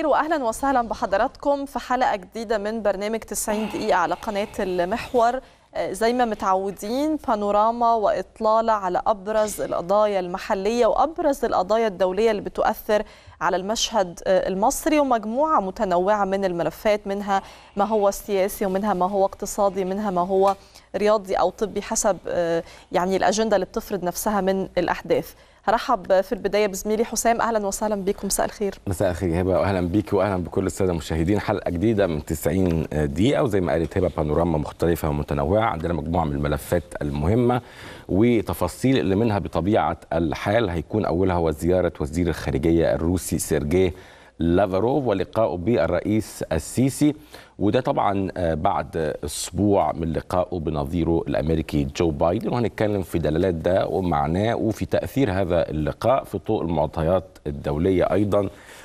الخير واهلا وسهلا بحضراتكم في حلقه جديده من برنامج 90 دقيقه على قناه المحور زي ما متعودين بانوراما واطلاله على ابرز القضايا المحليه وابرز القضايا الدوليه اللي بتؤثر على المشهد المصري ومجموعه متنوعه من الملفات منها ما هو سياسي ومنها ما هو اقتصادي منها ما هو رياضي او طبي حسب يعني الاجنده اللي بتفرض نفسها من الاحداث هرحب في البدايه بزميلي حسام اهلا وسهلا بكم مساء الخير مساء الخير هبه واهلا بيك واهلا بكل الساده المشاهدين حلقه جديده من 90 دقيقه وزي ما قالت هبه بانوراما مختلفه ومتنوعه عندنا مجموعه من الملفات المهمه وتفاصيل اللي منها بطبيعه الحال هيكون اولها هو زياره وزير الخارجيه الروسي سيرجي لافاروف ولقائه بالرئيس السيسي وده طبعا بعد اسبوع من لقائه بنظيره الامريكي جو بايدن وهنتكلم في دلالات ده ومعناه وفي تاثير هذا اللقاء في ضوء المعطيات الدوليه ايضا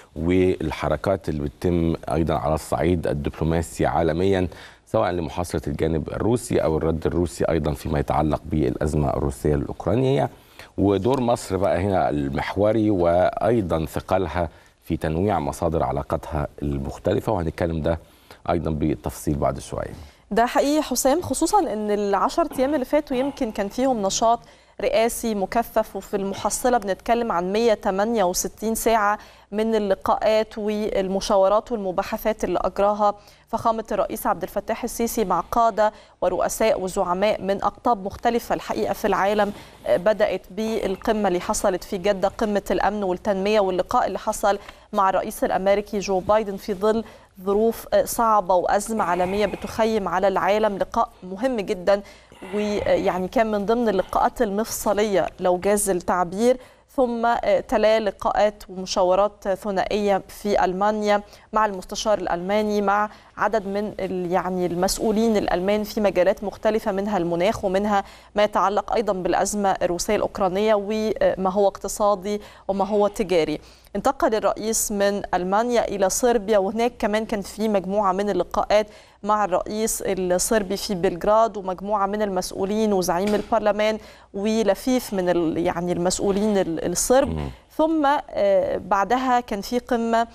والحركات اللي بتتم ايضا على الصعيد الدبلوماسي عالميا سواء لمحاصره الجانب الروسي او الرد الروسي ايضا فيما يتعلق بالازمه الروسيه الاوكرانيه ودور مصر بقى هنا المحوري وايضا ثقلها في تنويع مصادر علاقاتها المختلفه وهنتكلم ده ايضا بالتفصيل بعد شويه ده حقيقي حسام خصوصا ان العشر ايام اللي فاتوا يمكن كان فيهم نشاط رئاسي مكثف وفي المحصله بنتكلم عن 168 ساعه من اللقاءات والمشاورات والمباحثات اللي اجراها فخامه الرئيس عبد الفتاح السيسي مع قاده ورؤساء وزعماء من اقطاب مختلفه الحقيقه في العالم بدات بالقمه اللي حصلت في جده قمه الامن والتنميه واللقاء اللي حصل مع الرئيس الامريكي جو بايدن في ظل ظروف صعبه وازمه عالميه بتخيم على العالم لقاء مهم جدا ويعني كان من ضمن اللقاءات المفصليه لو جاز التعبير ثم تلا لقاءات ومشاورات ثنائيه في المانيا مع المستشار الالماني مع عدد من يعني المسؤولين الالمان في مجالات مختلفه منها المناخ ومنها ما يتعلق ايضا بالازمه الروسيه الاوكرانيه وما هو اقتصادي وما هو تجاري. انتقل الرئيس من المانيا الى صربيا وهناك كمان كان في مجموعه من اللقاءات مع الرئيس الصربي في بلغراد ومجموعه من المسؤولين وزعيم البرلمان ولفيف من يعني المسؤولين الصرب م. ثم بعدها كان في قمه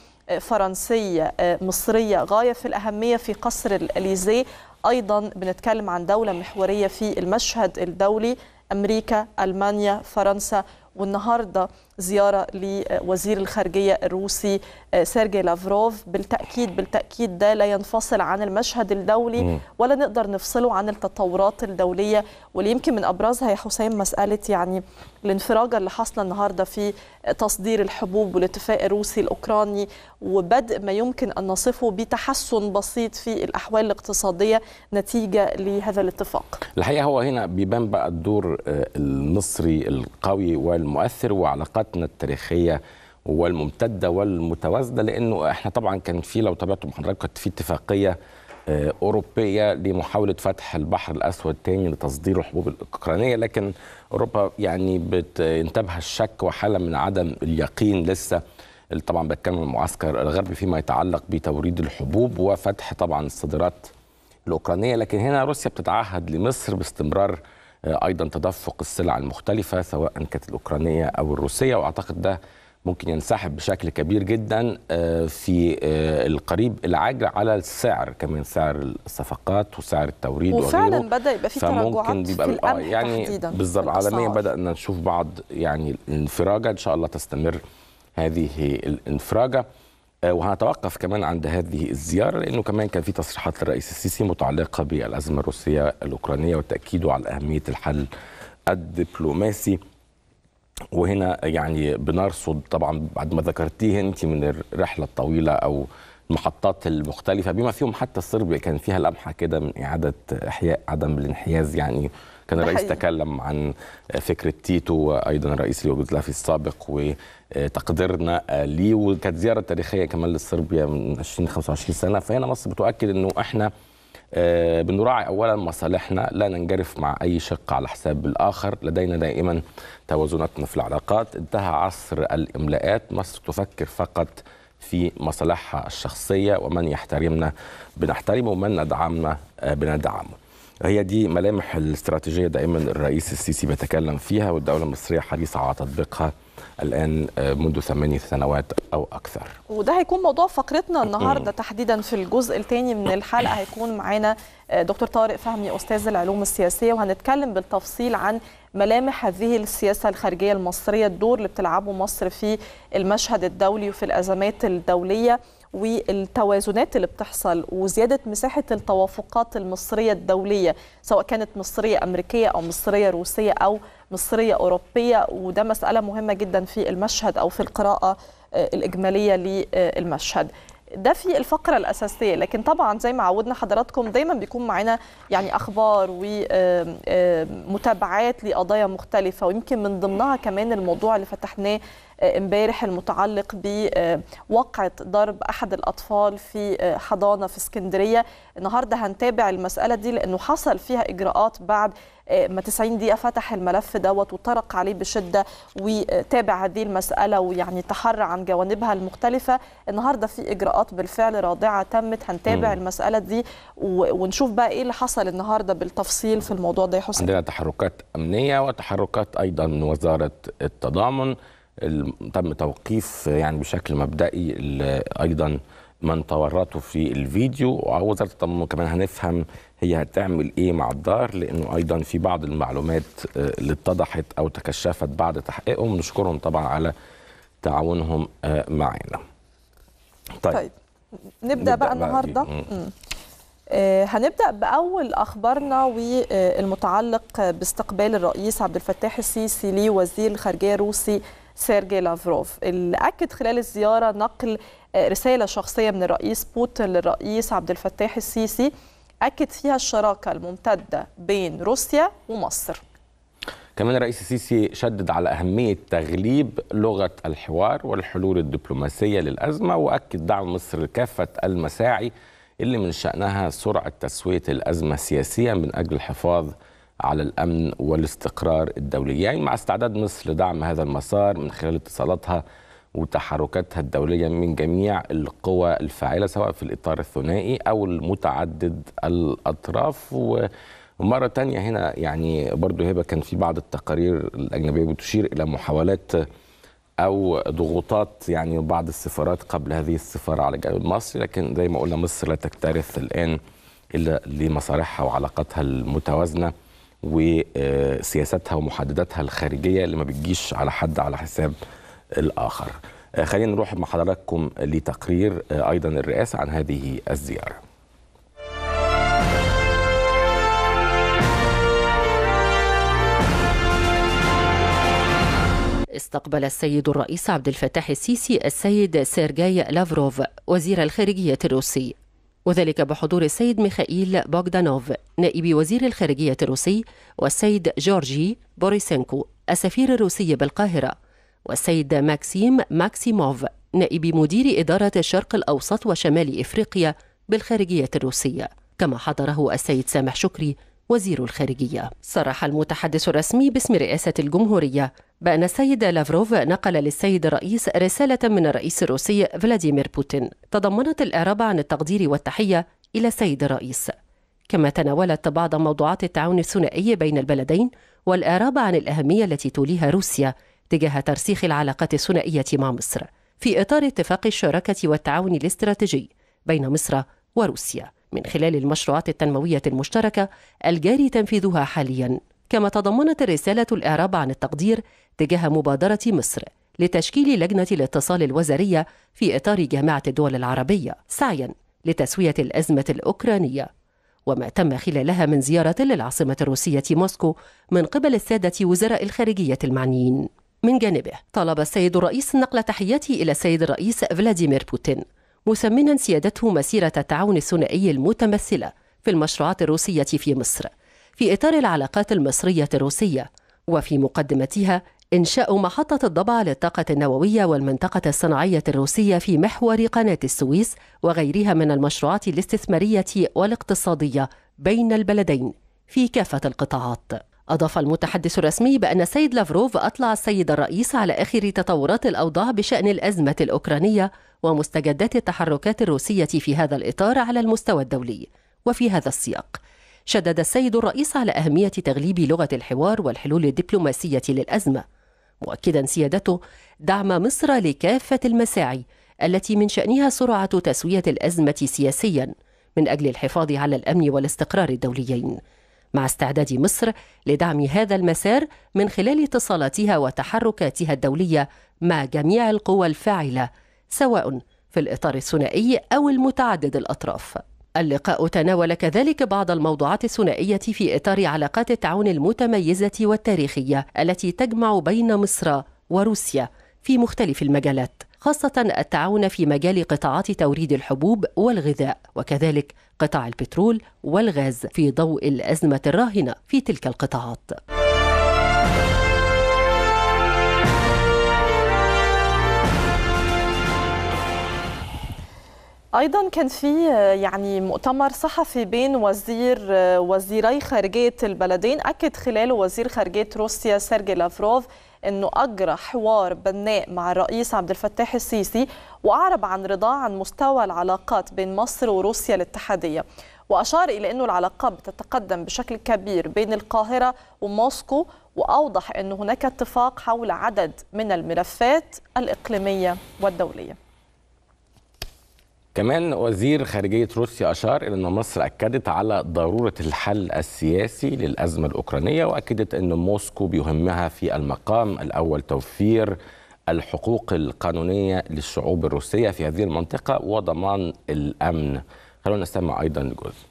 فرنسيه مصريه غايه في الاهميه في قصر الاليزيه ايضا بنتكلم عن دوله محوريه في المشهد الدولي امريكا المانيا فرنسا والنهارده زياره لوزير الخارجيه الروسي سيرجي لافروف بالتاكيد بالتاكيد ده لا ينفصل عن المشهد الدولي ولا نقدر نفصله عن التطورات الدوليه واللي يمكن من ابرزها يا حسام مساله يعني الانفراجه اللي حاصله النهارده في تصدير الحبوب والاتفاق الروسي الاوكراني وبدء ما يمكن ان نصفه بتحسن بسيط في الاحوال الاقتصاديه نتيجه لهذا الاتفاق. الحقيقه هو هنا بيبان بقى الدور المصري القوي والمؤثر وعلاقاتنا التاريخيه والممتده والمتوازنه لانه احنا طبعا كان في لو تابعتم حضرتك كانت في اتفاقيه اوروبيه لمحاوله فتح البحر الاسود تاني لتصدير الحبوب الاوكرانيه لكن اوروبا يعني بتنتابها الشك وحاله من عدم اليقين لسه طبعا بتكلم المعسكر الغربي فيما يتعلق بتوريد الحبوب وفتح طبعا الصادرات الاوكرانيه لكن هنا روسيا بتتعهد لمصر باستمرار ايضا تدفق السلع المختلفه سواء كانت الاوكرانيه او الروسيه واعتقد ده ممكن ينسحب بشكل كبير جدا في القريب العاجل على السعر كمان سعر الصفقات وسعر التوريد وفعلا وغيره. بدا يبقى في تراجعات في القمح يعني بالظبط عالميا بدانا نشوف بعض يعني الانفراجه ان شاء الله تستمر هذه الانفراجه وهنتوقف كمان عند هذه الزياره لانه كمان كان في تصريحات للرئيس السيسي متعلقه بالازمه الروسيه الاوكرانيه وتاكيده على اهميه الحل الدبلوماسي وهنا يعني بنرصد طبعا بعد ما ذكرتيه انت من الرحله الطويله او المحطات المختلفه بما فيهم حتى صربيا كان فيها لمحه كده من اعاده احياء عدم الانحياز يعني كان الرئيس حقيقي. تكلم عن فكره تيتو وايضا الرئيس اليوغوسلافي السابق وتقديرنا ليه وكانت زياره تاريخيه كمان لصربيا من 20 25 سنه فهنا مصر بتؤكد انه احنا بنراعي اولا مصالحنا لا ننجرف مع اي شق على حساب الاخر لدينا دائما توازناتنا في العلاقات انتهى عصر الاملاءات مصر تفكر فقط في مصالحها الشخصيه ومن يحترمنا بنحترمه ومن ندعمنا بندعمه هي دي ملامح الاستراتيجيه دائما الرئيس السيسي بيتكلم فيها والدوله المصريه حريصه على تطبيقها الآن منذ ثمانية سنوات أو أكثر وده هيكون موضوع فقرتنا النهاردة تحديدا في الجزء الثاني من الحلقة هيكون معانا دكتور طارق فهمي أستاذ العلوم السياسية وهنتكلم بالتفصيل عن ملامح هذه السياسة الخارجية المصرية الدور اللي بتلعبه مصر في المشهد الدولي وفي الأزمات الدولية والتوازنات اللي بتحصل وزياده مساحه التوافقات المصريه الدوليه سواء كانت مصريه امريكيه او مصريه روسيه او مصريه اوروبيه وده مساله مهمه جدا في المشهد او في القراءه الاجماليه للمشهد ده في الفقره الاساسيه لكن طبعا زي ما عودنا حضراتكم دايما بيكون معانا يعني اخبار ومتابعات لقضايا مختلفه ويمكن من ضمنها كمان الموضوع اللي فتحناه امبارح المتعلق بوقعة ضرب احد الاطفال في حضانه في اسكندريه النهارده هنتابع المساله دي لانه حصل فيها اجراءات بعد ما 90 دقيقه فتح الملف دوت وطرق عليه بشده وتابع هذه المساله ويعني تحرى عن جوانبها المختلفه النهارده في اجراءات بالفعل رادعه تمت هنتابع م. المساله دي ونشوف بقى ايه اللي حصل النهارده بالتفصيل في الموضوع ده يا حسين عندنا تحركات امنيه وتحركات ايضا من وزاره التضامن تم توقيف يعني بشكل مبدئي ايضا من تورطوا في الفيديو ووزاره التضامن كمان هنفهم هي هتعمل ايه مع الدار لانه ايضا في بعض المعلومات اللي اتضحت او تكشفت بعد تحقيقهم نشكرهم طبعا على تعاونهم معنا. طيب, طيب. نبدا, نبدأ بقى النهارده آه هنبدا باول اخبارنا والمتعلق باستقبال الرئيس عبد الفتاح السيسي لوزير الخارجيه الروسي سيرجي لافروف اللي أكد خلال الزيارة نقل رسالة شخصية من الرئيس بوتين للرئيس عبد الفتاح السيسي أكد فيها الشراكة الممتدة بين روسيا ومصر كمان الرئيس السيسي شدد على أهمية تغليب لغة الحوار والحلول الدبلوماسية للأزمة وأكد دعم مصر لكافة المساعي اللي من شأنها سرعة تسوية الأزمة سياسيا من أجل الحفاظ على الامن والاستقرار الدولي يعني مع استعداد مصر لدعم هذا المسار من خلال اتصالاتها وتحركاتها الدوليه من جميع القوى الفاعله سواء في الاطار الثنائي او المتعدد الاطراف ومره تانية هنا يعني برضو هبه كان في بعض التقارير الاجنبيه بتشير الى محاولات او ضغوطات يعني بعض السفارات قبل هذه السفاره على الجانب المصري لكن زي ما قلنا مصر لا تكترث الان الا لمصالحها وعلاقاتها المتوازنه وسياستها ومحدداتها الخارجيه اللي ما بتجيش على حد على حساب الاخر. خلينا نروح مع حضراتكم لتقرير ايضا الرئاسه عن هذه الزياره. استقبل السيد الرئيس عبد الفتاح السيسي السيد سيرجاي لافروف وزير الخارجيه الروسي وذلك بحضور السيد ميخائيل بوغدانوف نائب وزير الخارجية الروسي والسيد جورجي بوريسينكو السفير الروسي بالقاهرة والسيد ماكسيم ماكسيموف نائب مدير إدارة الشرق الأوسط وشمال إفريقيا بالخارجية الروسية كما حضره السيد سامح شكري وزير الخارجية صرح المتحدث الرسمي باسم رئاسة الجمهورية بأن السيد لافروف نقل للسيد الرئيس رسالة من الرئيس الروسي فلاديمير بوتين تضمنت الإعراب عن التقدير والتحية إلى السيد الرئيس كما تناولت بعض موضوعات التعاون الثنائي بين البلدين والإعراب عن الأهمية التي توليها روسيا تجاه ترسيخ العلاقات الثنائية مع مصر في إطار اتفاق الشراكة والتعاون الاستراتيجي بين مصر وروسيا من خلال المشروعات التنموية المشتركة الجاري تنفيذها حاليا كما تضمنت الرسالة الإعراب عن التقدير تجاه مبادرة مصر لتشكيل لجنة الاتصال الوزارية في إطار جامعة الدول العربية سعيا لتسوية الأزمة الأوكرانية وما تم خلالها من زيارة للعاصمة الروسية موسكو من قبل السادة وزراء الخارجية المعنيين من جانبه طلب السيد الرئيس نقل تحياته إلى السيد الرئيس فلاديمير بوتين مثمنا سيادته مسيرة التعاون الثنائي المتمثلة في المشروعات الروسية في مصر في إطار العلاقات المصرية الروسية وفي مقدمتها إنشاء محطة الضبع للطاقة النووية والمنطقة الصناعية الروسية في محور قناة السويس وغيرها من المشروعات الاستثمارية والاقتصادية بين البلدين في كافة القطاعات. أضاف المتحدث الرسمي بأن السيد لافروف أطلع السيد الرئيس على آخر تطورات الأوضاع بشأن الأزمة الأوكرانية ومستجدات التحركات الروسية في هذا الإطار على المستوى الدولي. وفي هذا السياق شدد السيد الرئيس على أهمية تغليب لغة الحوار والحلول الدبلوماسية للأزمة مؤكدا سيادته دعم مصر لكافة المساعي التي من شأنها سرعة تسوية الأزمة سياسيا من أجل الحفاظ على الأمن والاستقرار الدوليين مع استعداد مصر لدعم هذا المسار من خلال اتصالاتها وتحركاتها الدولية مع جميع القوى الفاعلة سواء في الإطار الثنائي أو المتعدد الأطراف اللقاء تناول كذلك بعض الموضوعات الثنائية في إطار علاقات التعاون المتميزة والتاريخية التي تجمع بين مصر وروسيا في مختلف المجالات خاصة التعاون في مجال قطاعات توريد الحبوب والغذاء وكذلك قطاع البترول والغاز في ضوء الأزمة الراهنة في تلك القطاعات. ايضا كان في يعني مؤتمر صحفي بين وزير وزيري خارجيه البلدين اكد خلاله وزير خارجيه روسيا سيرجي لافروف انه اجرى حوار بناء مع الرئيس عبد الفتاح السيسي واعرب عن رضاه عن مستوى العلاقات بين مصر وروسيا الاتحاديه واشار الى انه العلاقات بتتقدم بشكل كبير بين القاهره وموسكو واوضح انه هناك اتفاق حول عدد من الملفات الاقليميه والدوليه كمان وزير خارجية روسيا أشار إلى أن مصر أكدت على ضرورة الحل السياسي للأزمة الأوكرانية وأكدت أن موسكو بيهمها في المقام الأول توفير الحقوق القانونية للشعوب الروسية في هذه المنطقة وضمان الأمن خلونا نستمع أيضا لجزء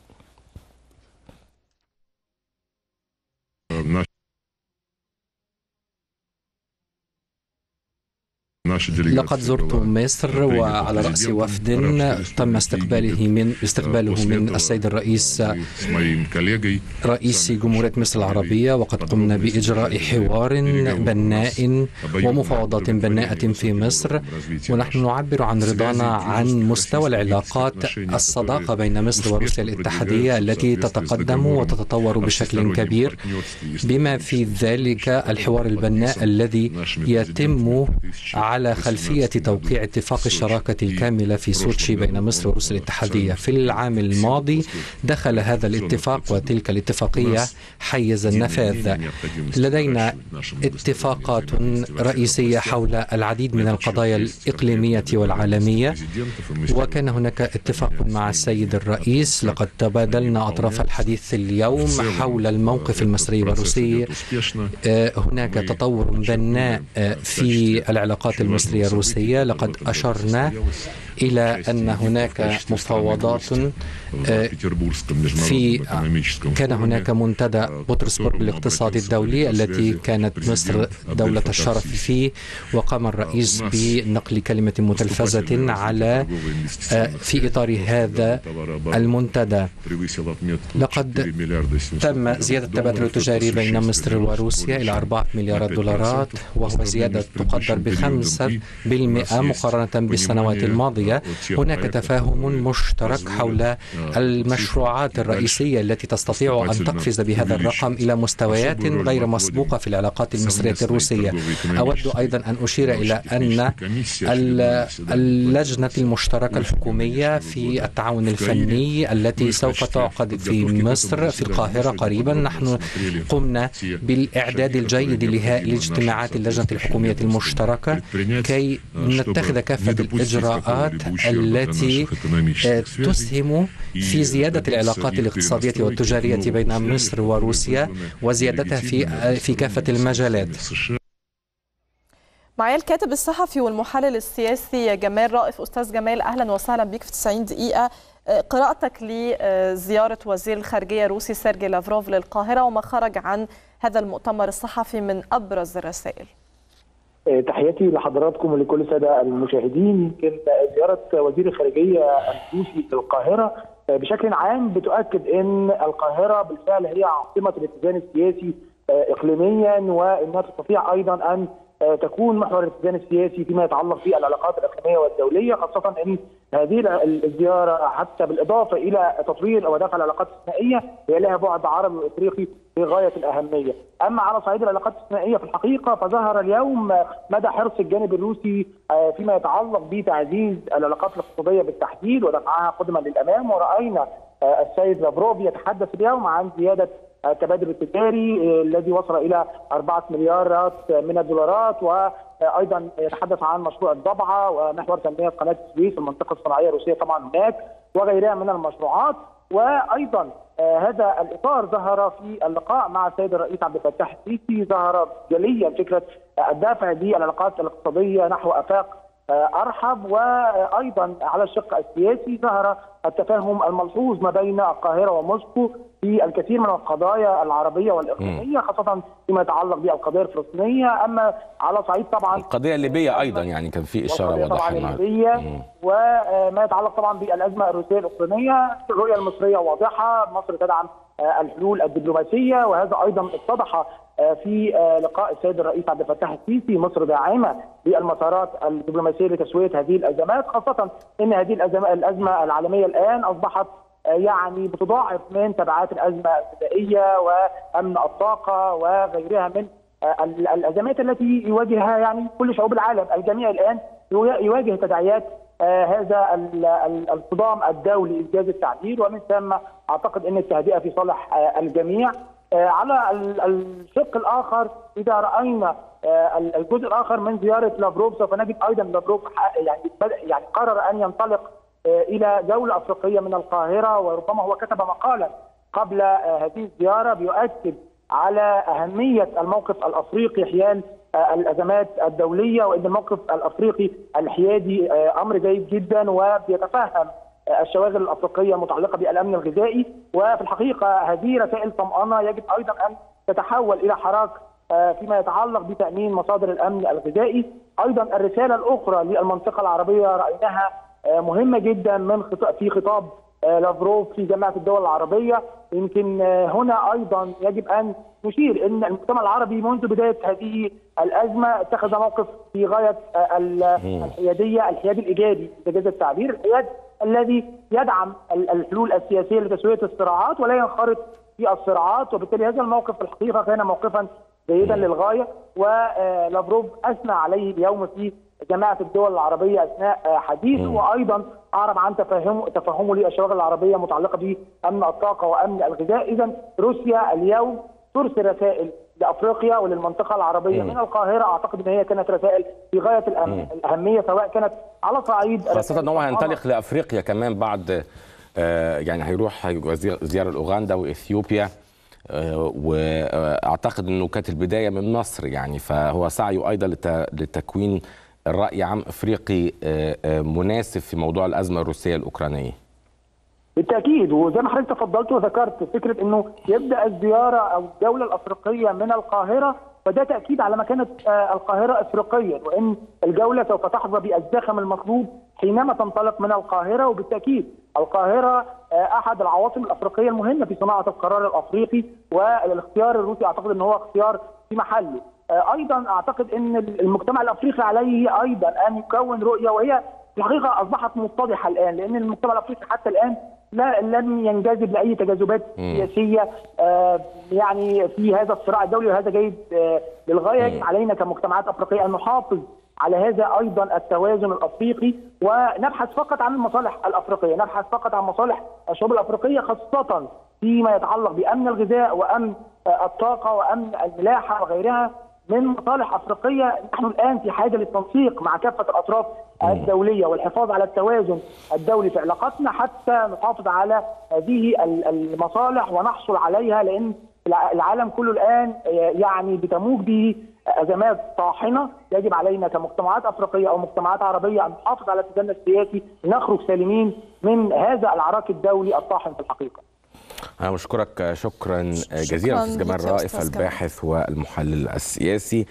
لقد زرت مصر وعلى رأس وفد تم استقباله من استقباله من السيد الرئيس رئيس جمهورية مصر العربية وقد قمنا بإجراء حوار بناء ومفاوضات بناءة في مصر ونحن نعبر عن رضانا عن مستوى العلاقات الصداقة بين مصر وروسيا الاتحادية التي تتقدم وتتطور بشكل كبير بما في ذلك الحوار البناء الذي يتم على خلفية توقيع اتفاق الشراكة الكاملة في سوتشي بين مصر وروسيا الاتحادية في العام الماضي دخل هذا الاتفاق وتلك الاتفاقية حيز النفاذ لدينا اتفاقات رئيسية حول العديد من القضايا الإقليمية والعالمية وكان هناك اتفاق مع السيد الرئيس لقد تبادلنا أطراف الحديث اليوم حول الموقف المصري والروسي هناك تطور بناء في العلاقات المصرية الروسية لقد أشرنا إلى أن هناك مفاوضات في كان هناك منتدى بطرسبرغ الاقتصادي الدولي التي كانت مصر دولة الشرف فيه وقام الرئيس بنقل كلمة متلفزة على في إطار هذا المنتدى لقد تم زيادة التبادل التجاري بين مصر وروسيا إلى 4 مليارات دولارات وهو زيادة تقدر بخمسة بالمئة مقارنة بالسنوات الماضية هناك تفاهم مشترك حول المشروعات الرئيسية التي تستطيع أن تقفز بهذا الرقم إلى مستويات غير مسبوقة في العلاقات المصرية الروسية أود أيضا أن أشير إلى أن اللجنة المشتركة الحكومية في التعاون الفني التي سوف تعقد في مصر في القاهرة قريبا نحن قمنا بالإعداد الجيد لاجتماعات اللجنة الحكومية المشتركة كي نتخذ كافة الإجراءات التي تسهم في زيادة العلاقات الاقتصادية والتجارية بين مصر وروسيا وزيادتها في في كافة المجالات. معايا الكاتب الصحفي والمحلل السياسي جمال رائف استاذ جمال اهلا وسهلا بك في 90 دقيقه قراءتك لزياره وزير الخارجيه الروسي سيرجي لافروف للقاهره وما خرج عن هذا المؤتمر الصحفي من ابرز الرسائل تحياتي لحضراتكم ولكل الساده المشاهدين يمكن زياره وزير الخارجيه الروسي للقاهره بشكل عام بتؤكد ان القاهره بالفعل هي عاصمه الاتزان السياسي اقليميا وانها تستطيع ايضا ان تكون محور الاتزان السياسي فيما يتعلق بالعلاقات الاقليميه والدوليه خاصه ان هذه الزياره حتى بالاضافه الى تطوير ودفع العلاقات الثنائيه هي لها بعد عربي وافريقي في غايه الاهميه، اما على صعيد العلاقات الثنائيه في الحقيقه فظهر اليوم مدى حرص الجانب الروسي فيما يتعلق بتعزيز العلاقات الاقتصاديه بالتحديد ودفعها قدما للامام وراينا السيد لافروف يتحدث اليوم عن زياده التبادل التجاري الذي وصل الى 4 مليارات من الدولارات وايضا يتحدث عن مشروع الضبعه ومحور تنميه قناه السويس المنطقه الصناعيه الروسيه طبعا هناك وغيرها من المشروعات وايضا هذا الاطار ظهر في اللقاء مع السيد الرئيس عبد الفتاح السيسي ظهر جليا فكره الدافع للعلاقات الاقتصاديه نحو افاق ارحب وايضا على الشق السياسي ظهر التفاهم الملحوظ ما بين القاهره وموسكو في الكثير من القضايا العربيه والاقليميه خاصه فيما يتعلق بالقضيه الفلسطينيه اما على صعيد طبعا القضيه الليبيه ايضا يعني كان في اشاره واضحه الليبيه وما يتعلق طبعا بالازمه الروسيه الاوكرانيه الرؤيه المصريه واضحه مصر تدعم الحلول الدبلوماسيه وهذا ايضا اتضح في لقاء السيد الرئيس عبد الفتاح السيسي مصر داعمه للمسارات الدبلوماسيه لتسويه هذه الازمات خاصه ان هذه الازمه الازمه العالميه الان اصبحت يعني بتضاعف من تبعات الازمه الغذائيه وامن الطاقه وغيرها من الازمات التي يواجهها يعني كل شعوب العالم، الجميع الان يواجه تداعيات هذا الصدام الدولي انجاز التعبير ومن ثم اعتقد ان التهدئه في صالح الجميع على الشق الاخر اذا راينا الجزء الاخر من زياره لافروف سوف نجد ايضا لافروف يعني يعني قرر ان ينطلق الى دوله افريقيه من القاهره وربما هو كتب مقالا قبل هذه الزياره بيؤكد على اهميه الموقف الافريقي حيال الازمات الدوليه وان الموقف الافريقي الحيادي امر جيد جدا وبيتفهم الشواغل الافريقيه المتعلقه بالامن الغذائي وفي الحقيقه هذه رسائل طمانه يجب ايضا ان تتحول الى حراك فيما يتعلق بتامين مصادر الامن الغذائي ايضا الرساله الاخرى للمنطقه العربيه رايناها مهمه جدا من خطاب في خطاب لافروف في جامعه الدول العربيه يمكن هنا ايضا يجب ان نشير ان المجتمع العربي منذ بدايه هذه الازمه اتخذ موقف في غايه الحياديه الحياد الايجابي اذا جاز التعبير الحياد الذي يدعم الحلول السياسيه لتسويه الصراعات ولا ينخرط في الصراعات وبالتالي هذا الموقف في الحقيقه كان موقفا جيدا للغايه ولافروف اثنى عليه اليوم في جماعه الدول العربيه اثناء حديثه وايضا اعرب عن تفهمه تفهمه للشواغل العربيه متعلقه بامن الطاقه وامن الغذاء اذا روسيا اليوم ترسل رسائل لافريقيا وللمنطقه العربيه من القاهره اعتقد ان هي كانت رسائل في غايه الاهميه سواء كانت على صعيد خاصه ان هو هينطلق لافريقيا كمان بعد آه يعني هيروح زياره لاوغندا واثيوبيا آه واعتقد انه كانت البدايه من مصر يعني فهو سعيه ايضا لتكوين الراي عام افريقي آه مناسب في موضوع الازمه الروسيه الاوكرانيه بالتاكيد وزي ما حضرتك تفضلت وذكرت فكره انه يبدا الزياره او الدوله الافريقيه من القاهره فده تاكيد على مكانه القاهره افريقيا وان الجوله سوف تحظى بالزخم المطلوب حينما تنطلق من القاهره وبالتاكيد القاهره احد العواصم الافريقيه المهمه في صناعه القرار الافريقي والاختيار الروسي اعتقد ان هو اختيار في محله ايضا اعتقد ان المجتمع الافريقي عليه ايضا ان يكون رؤيه وهي في الحقيقه اصبحت متضحه الان لان المجتمع الافريقي حتى الان لا لم ينجذب لاي تجاذبات سياسيه آه يعني في هذا الصراع الدولي وهذا جيد آه للغايه يجب علينا كمجتمعات افريقيه ان نحافظ على هذا ايضا التوازن الافريقي ونبحث فقط عن المصالح الافريقيه، نبحث فقط عن مصالح الشعوب الافريقيه خاصه فيما يتعلق بامن الغذاء وامن آه الطاقه وامن الملاحه وغيرها من مصالح افريقيه نحن الان في حاجه للتنسيق مع كافه الاطراف الدوليه والحفاظ على التوازن الدولي في علاقاتنا حتى نحافظ على هذه المصالح ونحصل عليها لان العالم كله الان يعني بتموج به ازمات طاحنه يجب علينا كمجتمعات افريقيه او مجتمعات عربيه ان نحافظ على اتزاننا السياسي نخرج سالمين من هذا العراك الدولي الطاحن في الحقيقه. أنا بشكرك شكرا جزيلا أستاذ جمال رائف الباحث والمحلل السياسي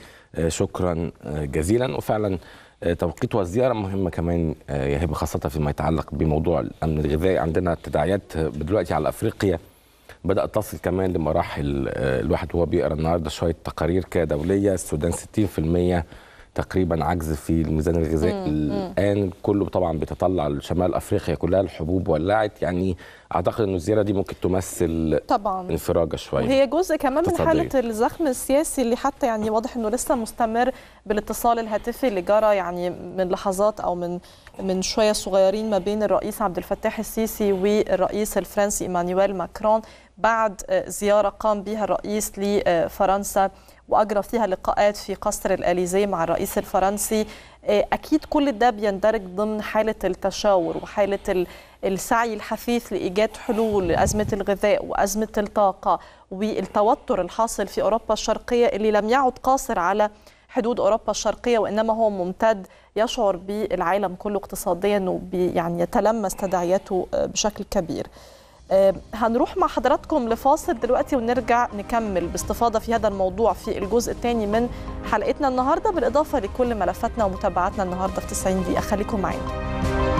شكرا جزيلا وفعلا توقيت والزياره مهمه كمان يا هبه خاصه فيما يتعلق بموضوع الامن الغذائي عندنا تداعيات دلوقتي على افريقيا بدات تصل كمان لمراحل الواحد وهو بيقرا النهارده شويه تقارير كده دوليه السودان 60% تقريبا عجز في الميزان الغذائي الان كله طبعا بيتطلع لشمال افريقيا كلها الحبوب ولعت يعني اعتقد ان الزياره دي ممكن تمثل طبعا انفراجه شويه وهي جزء كمان من اقتصادية. حاله الزخم السياسي اللي حتى يعني واضح انه لسه مستمر بالاتصال الهاتفي اللي جرى يعني من لحظات او من من شويه صغيرين ما بين الرئيس عبد الفتاح السيسي والرئيس الفرنسي ايمانويل ماكرون بعد آه، زياره قام بها الرئيس لفرنسا واجرى فيها لقاءات في قصر الاليزيه مع الرئيس الفرنسي آه، اكيد كل ده بيندرج ضمن حاله التشاور وحاله ال- السعي الحثيث لايجاد حلول لازمه الغذاء وازمه الطاقه والتوتر الحاصل في اوروبا الشرقيه اللي لم يعد قاصر على حدود اوروبا الشرقيه وانما هو ممتد يشعر بالعالم كله اقتصاديا وبي يعني يتلمس تداعياته آه، بشكل كبير. آه، هنروح مع حضراتكم لفاصل دلوقتي ونرجع نكمل باستفاضه في هذا الموضوع في الجزء الثاني من حلقتنا النهارده بالاضافه لكل ملفاتنا ومتابعاتنا النهارده في 90 دقيقه خليكم معانا.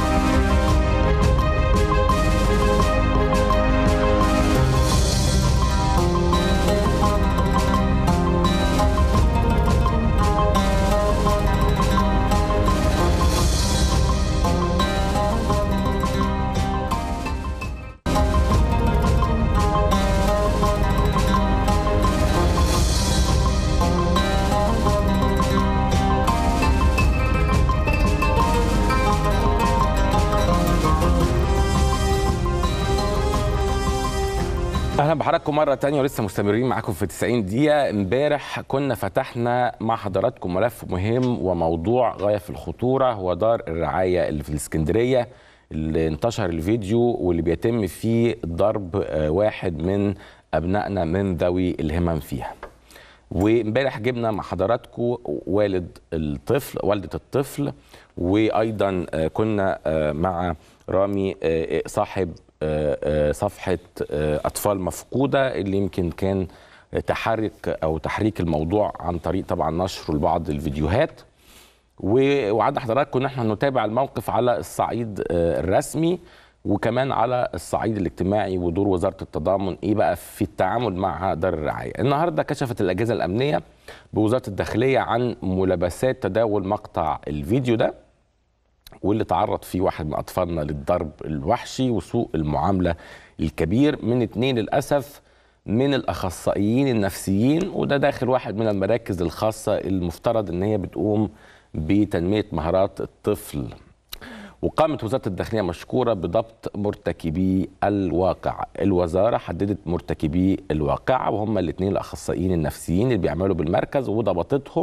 اهلا بحضراتكم مره تانية ولسه مستمرين معاكم في 90 دقيقه امبارح كنا فتحنا مع حضراتكم ملف مهم وموضوع غايه في الخطوره هو دار الرعايه اللي في الاسكندريه اللي انتشر الفيديو واللي بيتم فيه ضرب آه، واحد من ابنائنا من ذوي الهمم فيها وامبارح جبنا مع حضراتكم والد الطفل والده الطفل وايضا آه، كنا آه، مع رامي آه، صاحب آه، آه، صفحه آه، اطفال مفقوده اللي يمكن كان تحرك او تحريك الموضوع عن طريق طبعا نشر لبعض الفيديوهات ووعدنا حضراتكم ان احنا نتابع الموقف على الصعيد آه، الرسمي وكمان على الصعيد الاجتماعي ودور وزاره التضامن ايه بقى في التعامل مع دار الرعايه. النهارده كشفت الاجهزه الامنيه بوزاره الداخليه عن ملابسات تداول مقطع الفيديو ده واللي تعرض فيه واحد من اطفالنا للضرب الوحشي وسوء المعامله الكبير من اتنين للاسف من الاخصائيين النفسيين وده داخل واحد من المراكز الخاصه المفترض ان هي بتقوم بتنميه مهارات الطفل وقامت وزاره الداخليه مشكوره بضبط مرتكبي الواقع الوزاره حددت مرتكبي الواقعه وهم الاثنين الاخصائيين النفسيين اللي بيعملوا بالمركز وضبطتهم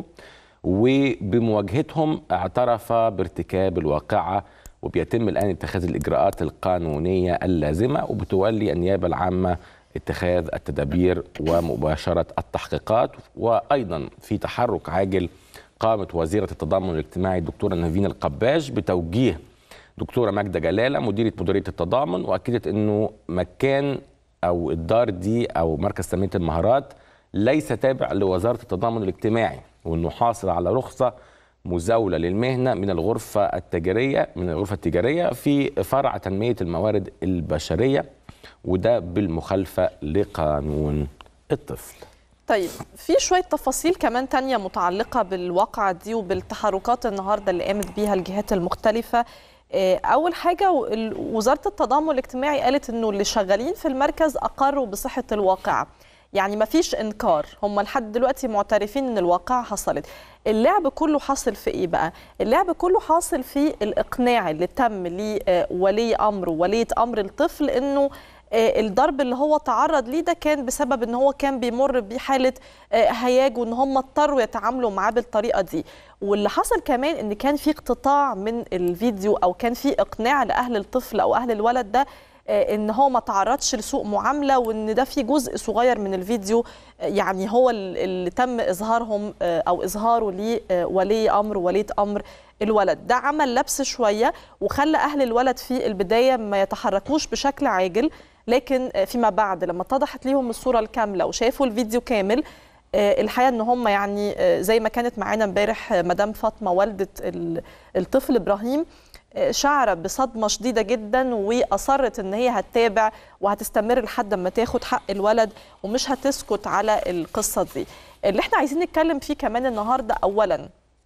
وبمواجهتهم اعترف بارتكاب الواقعه وبيتم الان اتخاذ الاجراءات القانونيه اللازمه وبتولي النيابه العامه اتخاذ التدابير ومباشره التحقيقات وايضا في تحرك عاجل قامت وزيره التضامن الاجتماعي الدكتوره نافين القباش بتوجيه دكتوره ماجده جلاله مديره مديريه التضامن واكدت انه مكان او الدار دي او مركز تنميه المهارات ليس تابع لوزاره التضامن الاجتماعي وانه حاصل على رخصه مزاوله للمهنه من الغرفه التجاريه من الغرفه التجاريه في فرع تنميه الموارد البشريه وده بالمخالفه لقانون الطفل. طيب في شوية تفاصيل كمان تانية متعلقة بالواقعة دي وبالتحركات النهاردة اللي قامت بيها الجهات المختلفة آه، أول حاجة ال- وزارة التضامن الاجتماعي قالت إنه اللي شغالين في المركز أقروا بصحة الواقعة يعني ما فيش إنكار هم لحد دلوقتي معترفين إن الواقعة حصلت اللعب كله حاصل في إيه بقى؟ اللعب كله حاصل في الإقناع اللي تم لولي أمر وولية أمر الطفل إنه آه، الضرب اللي هو تعرض ليه ده كان بسبب ان هو كان بيمر بحاله آه، هياج وان هم اضطروا يتعاملوا معاه بالطريقه دي واللي حصل كمان ان كان في اقتطاع من الفيديو او كان في اقناع لاهل الطفل او اهل الولد ده آه، ان هو ما تعرضش لسوء معامله وان ده في جزء صغير من الفيديو آه، يعني هو ال- اللي تم اظهارهم آه، او اظهاره لولي امر ووليه امر الولد ده عمل لبس شويه وخلى اهل الولد في البدايه ما يتحركوش بشكل عاجل لكن آه، فيما بعد لما اتضحت ليهم الصوره الكامله وشافوا الفيديو كامل آه، الحقيقه ان هم يعني آه، زي ما كانت معانا امبارح آه، مدام فاطمه والده ال- الطفل ابراهيم آه، شعر بصدمه شديده جدا واصرت ان هي هتتابع وهتستمر لحد ما تاخد حق الولد ومش هتسكت على القصه دي اللي احنا عايزين نتكلم فيه كمان النهارده اولا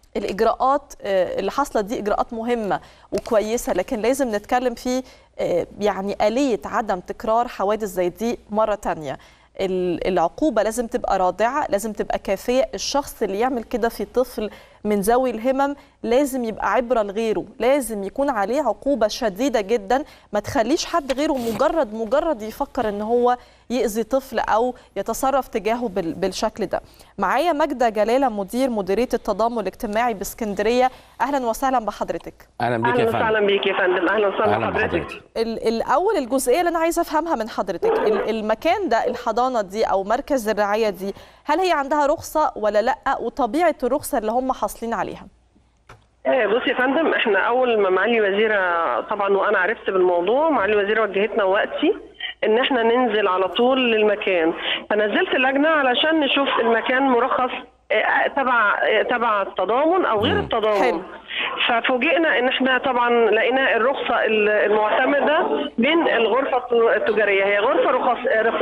الاجراءات اللي حاصله دي اجراءات مهمه وكويسه لكن لازم نتكلم في يعني اليه عدم تكرار حوادث زي دي مره تانية العقوبة لازم تبقى رادعة لازم تبقى كافية الشخص اللي يعمل كده في طفل من ذوي الهمم لازم يبقى عبرة لغيره لازم يكون عليه عقوبة شديدة جدا ما تخليش حد غيره مجرد مجرد يفكر ان هو يأذي طفل أو يتصرف تجاهه بالشكل ده معايا ماجدة جلالة مدير مديرية التضامن الاجتماعي باسكندرية أهلا وسهلا بحضرتك أهلا بيك يا فندم أهلا وسهلا بيك يا فندم أهلا وسهلا بحضرتك الأول الجزئية اللي أنا عايزة أفهمها من حضرتك المكان ده الحضانة دي أو مركز الرعاية دي هل هي عندها رخصة ولا لأ وطبيعة الرخصة اللي هم حاصلين عليها بص يا فندم احنا اول ما معالي الوزيره طبعا وانا عرفت بالموضوع معالي الوزيره وجهتنا وقتي ان احنا ننزل على طول للمكان فنزلت اللجنه علشان نشوف المكان مرخص تبع تبع التضامن او غير التضامن حلو. ففوجئنا ان احنا طبعا لقينا الرخصه المعتمده من الغرفه التجاريه هي غرفه رخص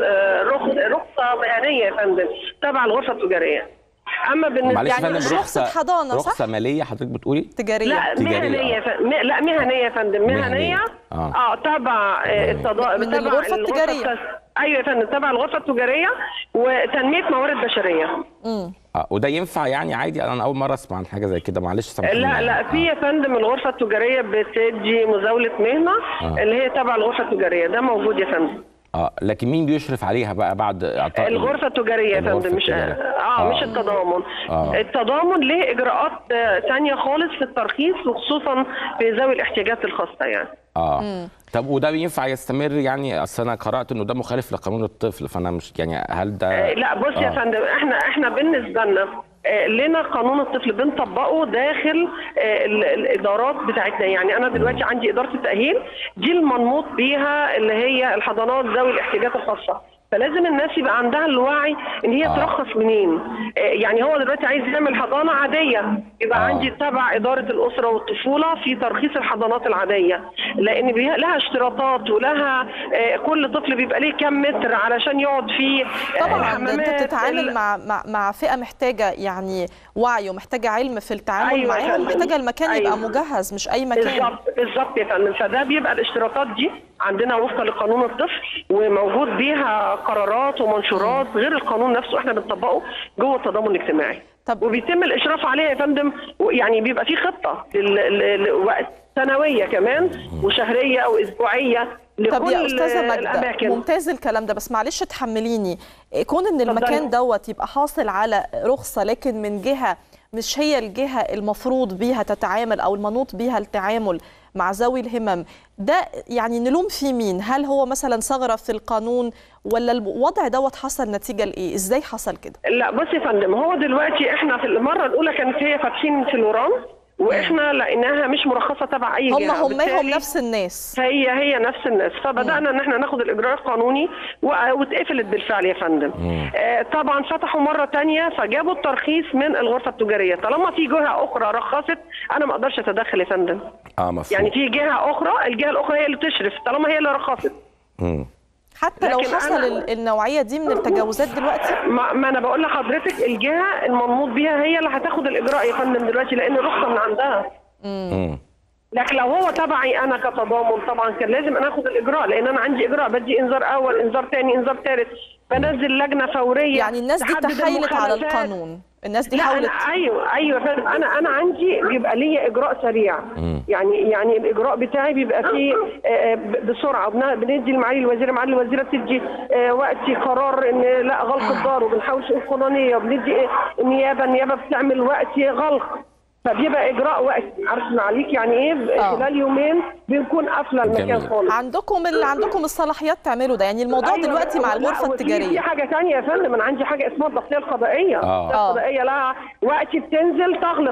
رخصه مهنيه يا فندم تبع الغرفه التجاريه اما بالنسبه يعني مش رخصه حضانه رخصه صح؟ ماليه حضرتك بتقولي تجاريه لا تجارية، مهنيه آه. ف... م... لا مهنيه يا فندم مهنيه, مهنية. اه, آه. آه تبع آه، التضا... من تبع الغرفة التجارية. التس- ايوه يا فندم تبع الغرفه التجاريه وتنميه موارد بشريه امم اه وده ينفع يعني عادي انا اول مره اسمع عن حاجه زي كده معلش سامحني لا لا في يا فندم الغرفه التجاريه بتدي مزاوله مهنه آه. اللي هي تبع الغرفه التجاريه ده موجود يا فندم اه لكن مين بيشرف عليها بقى بعد اعطاء الغرفه التجاريه يا الغرفة فندم مش التجارية. اه, آه. مش التضامن آه. التضامن ليه اجراءات آه، تانية خالص في الترخيص وخصوصا في ذوي الاحتياجات الخاصه يعني اه طب وده بينفع يستمر يعني اصل انا قرات انه ده مخالف لقانون الطفل فانا مش يعني هل ده آه، لا بص يا آه. فندم احنا احنا بالنسبه لنا آه، لنا قانون الطفل بنطبقه داخل آه، ال- الادارات بتاعتنا يعني انا دلوقتي عندي اداره التاهيل دي المنموط بيها اللي هي الحضانات ذوي الاحتياجات الخاصه فلازم الناس يبقى عندها الوعي ان هي آه. ترخص منين آه، يعني هو دلوقتي عايز يعمل حضانه عاديه يبقى آه. عندي تبع اداره الاسره والطفوله في ترخيص الحضانات العاديه لان بيها- لها اشتراطات ولها آه، كل طفل بيبقى ليه كام متر علشان يقعد فيه آه، طبعا ده انت الحمامات، بتتعامل ال- مع مع مع فئه محتاجه يعني وعي ومحتاجه علم في التعامل أيوة يا معاهم فندم. محتاجه المكان يبقى أيوة. مجهز مش اي مكان بالظبط بالظبط يا فندم فده بيبقى الاشتراطات دي عندنا وفقا لقانون الطفل وموجود بيها قرارات ومنشورات غير القانون نفسه احنا بنطبقه جوه التضامن الاجتماعي طب- وبيتم الاشراف عليها يا فندم يعني بيبقى في خطه لل- لوقت سنويه كمان وشهريه او اسبوعيه لكل طب يا استاذه ماجده الاماكن ممتاز الكلام ده بس معلش تحمليني كون ان اتفضلي. المكان دوت يبقى حاصل على رخصه لكن من جهه مش هي الجهه المفروض بيها تتعامل او المنوط بيها التعامل مع ذوي الهمم ده يعني نلوم في مين هل هو مثلا ثغره في القانون ولا الوضع دوت حصل نتيجه لايه ازاي حصل كده لا بص يا فندم هو دلوقتي احنا في المره الاولى كانت هي فاتحين في الوران واحنا لقيناها مش مرخصه تبع اي هم جهه هم بالتالي نفس الناس هي هي نفس الناس فبدانا ان احنا ناخد الاجراء القانوني و- واتقفلت بالفعل يا فندم آه طبعا فتحوا مره تانية فجابوا الترخيص من الغرفه التجاريه طالما في جهه اخرى رخصت انا ما اقدرش اتدخل يا فندم اه مفهوم يعني في جهه اخرى الجهه الاخرى هي اللي بتشرف طالما هي اللي رخصت مم. حتى لو لكن حصل أنا- ال- النوعيه دي من التجاوزات دلوقتي ما, ما انا بقول لحضرتك الجهه المنموط بيها هي اللي هتاخد الاجراء يا فندم دلوقتي لان الرخصه من عندها مم. لكن لو هو تبعي انا كتضامن طبعا كان لازم انا اخد الاجراء لان انا عندي اجراء بدي انذار اول انذار ثاني انذار ثالث بنزل لجنه فوريه يعني الناس دي تحدد تحايلت على المخالفات. القانون الناس دي لا حاولت أنا ايوه ايوه فندم انا انا عندي بيبقى ليا اجراء سريع يعني يعني الاجراء بتاعي بيبقى فيه آه، آه، ب- بسرعه بن- بندي لمعالي الوزيره معالي الوزيره بتدي آه، وقت قرار ان لا غلق الدار وبنحاول شؤون قانونيه وبندي إيه، النيابه النيابه بتعمل وقت غلق فبيبقى اجراء وقت عارف معليك يعني ايه ب- آه. خلال يومين بنكون قافله المكان جميل. خالص عندكم ال... عندكم الصلاحيات تعملوا ده يعني الموضوع أيوة، دلوقتي مع لا، الغرفه وفي- في التجاريه حاجه ثانيه يا فندم انا عندي حاجه اسمها الضغطيه القضائيه آه. الضغطية آه. القضائيه لها وقت بتنزل تغلق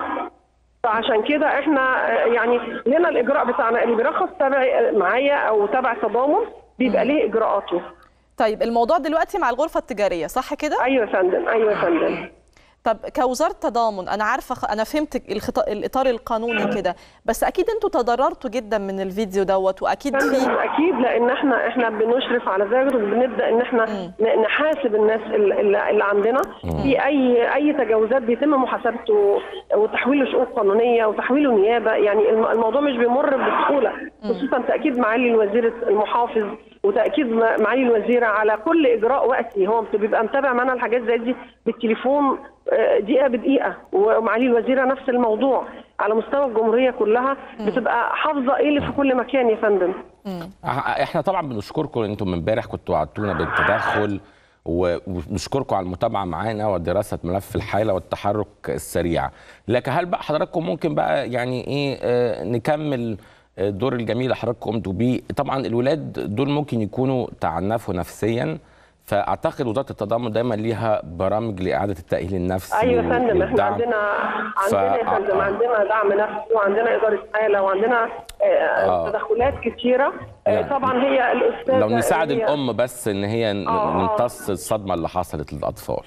فعشان كده احنا آه، يعني لنا الاجراء بتاعنا اللي بيرخص تبع معايا او تبع تضامن بيبقى ليه اجراءاته طيب الموضوع دلوقتي مع الغرفه التجاريه صح كده ايوه يا فندم ايوه يا فندم طب كوزاره تضامن انا عارفه انا فهمت الخط... الاطار القانوني كده بس اكيد انتوا تضررتوا جدا من الفيديو دوت واكيد في اكيد لان احنا احنا بنشرف على ذلك وبنبدا ان احنا م. نحاسب الناس اللي, اللي عندنا م. في اي اي تجاوزات بيتم محاسبته وتحويله شؤون قانونيه وتحويله نيابه يعني الموضوع مش بيمر بسهوله خصوصا تاكيد معالي الوزير المحافظ وتاكيد معالي الوزيره على كل اجراء وقتي هو بيبقى متابع معانا الحاجات زي دي بالتليفون دقيقه بدقيقه ومعالي الوزيره نفس الموضوع على مستوى الجمهوريه كلها بتبقى حافظه ايه اللي في كل مكان يا فندم احنا طبعا بنشكركم انتم امبارح كنتوا وعدتونا بالتدخل ونشكركم على المتابعه معانا ودراسه ملف الحاله والتحرك السريع لكن هل بقى حضراتكم ممكن بقى يعني ايه آه نكمل الدور الجميل اللي حضراتكم قمتوا بيه طبعا الولاد دول ممكن يكونوا تعنفوا نفسيا فاعتقد وزاره التضامن دايما ليها برامج لاعاده التاهيل النفسي ايوه يا فندم احنا عندنا عندنا يا فندم عندنا دعم نفسي وعندنا اداره حاله وعندنا آه تدخلات كثيره يعني طبعا هي الاستاذه لو نساعد الام بس ان هي نمتص الصدمه اللي حصلت للاطفال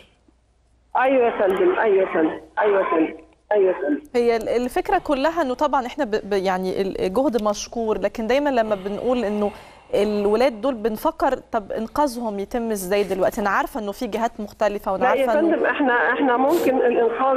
ايوه يا فندم ايوه يا فندم ايوه يا فندم ايوه هي الفكره كلها انه طبعا احنا ب يعني الجهد مشكور لكن دايما لما بنقول انه الولاد دول بنفكر طب انقاذهم يتم ازاي دلوقتي انا عارفه انه في جهات مختلفه وانا عارفه يا فندم احنا احنا ممكن الانقاذ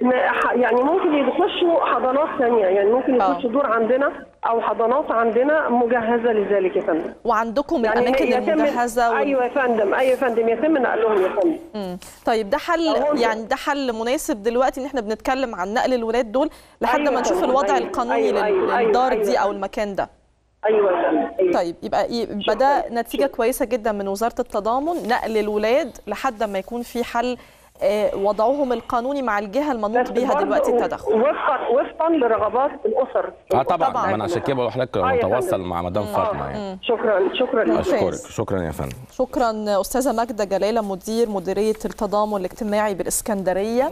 يعني ممكن يخشوا حضانات ثانيه يعني ممكن يخشوا دور عندنا او حضانات عندنا مجهزه لذلك يا فندم وعندكم يعني الاماكن المجهزه وال... ايوه يا فندم ايوه يا فندم يتم نقلهم يا فندم مم. طيب ده حل يعني ده حل مناسب دلوقتي ان احنا بنتكلم عن نقل الولاد دول لحد أيوة ما نشوف الوضع أيوة القانوني أيوة أيوة للدار أيوة دي او المكان ده ايوه يا فندم أيوة. طيب يبقى يبقى ده نتيجه كويسه جدا من وزاره التضامن نقل الولاد لحد ما يكون في حل وضعهم القانوني مع الجهه المنوط بيها دلوقتي التدخل وفقا وفقا لرغبات الاسر اه طبعا, طبعا. ما انا عشان كده بقول لحضرتك متواصل مع مدام فاطمه يعني شكرا شكرا اشكرك شكرا يا فندم شكرا استاذه ماجده جلاله مدير مديريه التضامن الاجتماعي بالاسكندريه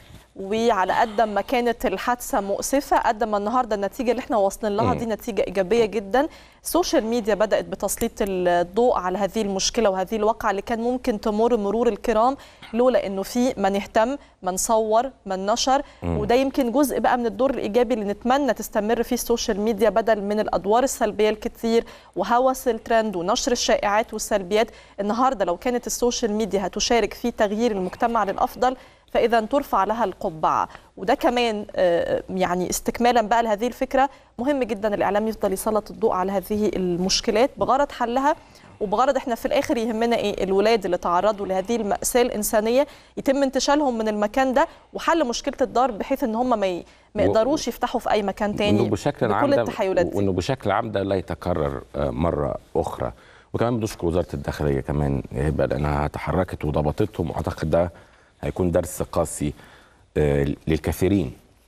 وعلى قد ما كانت الحادثه مؤسفه قد ما النهارده النتيجه اللي احنا واصلين لها دي نتيجه ايجابيه جدا السوشيال ميديا بدات بتسليط الضوء على هذه المشكله وهذه الواقعه اللي كان ممكن تمر مرور الكرام لولا انه في من اهتم من صور من نشر مم. وده يمكن جزء بقى من الدور الايجابي اللي نتمنى تستمر فيه السوشيال ميديا بدل من الادوار السلبيه الكثير وهوس الترند ونشر الشائعات والسلبيات النهارده لو كانت السوشيال ميديا هتشارك في تغيير المجتمع للافضل فاذا ترفع لها القبعه وده كمان يعني استكمالا بقى لهذه الفكره مهم جدا الاعلام يفضل يسلط الضوء على هذه المشكلات بغرض حلها وبغرض احنا في الاخر يهمنا ايه الولاد اللي تعرضوا لهذه الماساه الانسانيه يتم انتشالهم من المكان ده وحل مشكله الدار بحيث ان هم ما ما يقدروش يفتحوا في اي مكان تاني وانه بشكل عام التحيلات وانه بشكل عام ده لا يتكرر مره اخرى وكمان بنشكر وزاره الداخليه كمان هبه لانها تحركت وضبطتهم واعتقد ده هيكون درس قاسي آه للكثيرين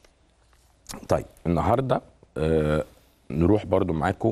طيب النهارده آه نروح برضو معاكم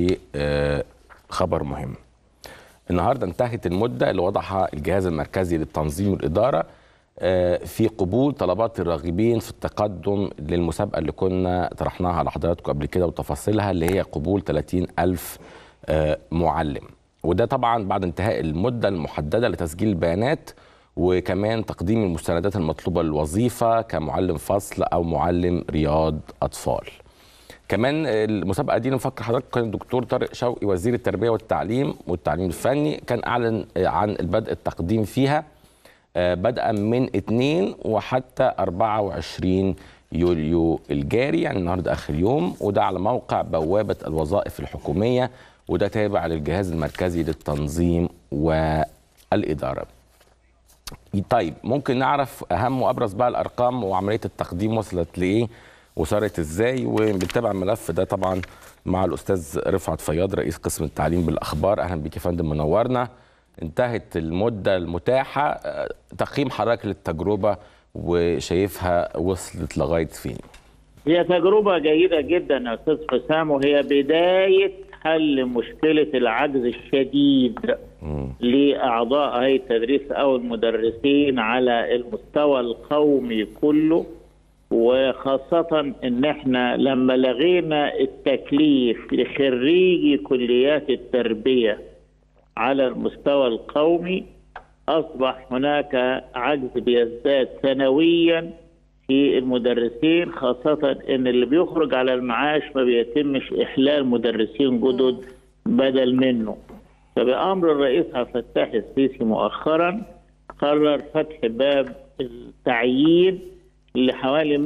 لخبر مهم النهارده انتهت المده اللي وضعها الجهاز المركزي للتنظيم والاداره آه في قبول طلبات الراغبين في التقدم للمسابقه اللي كنا طرحناها على حضراتكم قبل كده وتفاصيلها اللي هي قبول 30 ألف معلم وده طبعا بعد انتهاء المده المحدده لتسجيل البيانات وكمان تقديم المستندات المطلوبه للوظيفه كمعلم فصل او معلم رياض اطفال. كمان المسابقه دي نفكر حضرتك كان الدكتور طارق شوقي وزير التربيه والتعليم والتعليم الفني كان اعلن عن البدء التقديم فيها بدءا من 2 وحتى 24 يوليو الجاري يعني النهارده اخر يوم وده على موقع بوابه الوظائف الحكوميه وده تابع للجهاز المركزي للتنظيم والاداره. طيب ممكن نعرف اهم وابرز بقى الارقام وعمليه التقديم وصلت لايه وصارت ازاي وبنتابع الملف ده طبعا مع الاستاذ رفعت فياض رئيس قسم التعليم بالاخبار اهلا بيك يا فندم منورنا انتهت المده المتاحه تقييم حضرتك للتجربه وشايفها وصلت لغايه فين هي تجربه جيده جدا يا استاذ حسام وهي بدايه حل مشكله العجز الشديد لاعضاء هيئه التدريس او المدرسين على المستوى القومي كله وخاصة ان احنا لما لغينا التكليف لخريجي كليات التربية على المستوى القومي أصبح هناك عجز بيزداد سنويا في المدرسين خاصة إن اللي بيخرج على المعاش ما بيتمش إحلال مدرسين جدد بدل منه فبأمر الرئيس عبد الفتاح السيسي مؤخرا قرر فتح باب التعيين لحوالي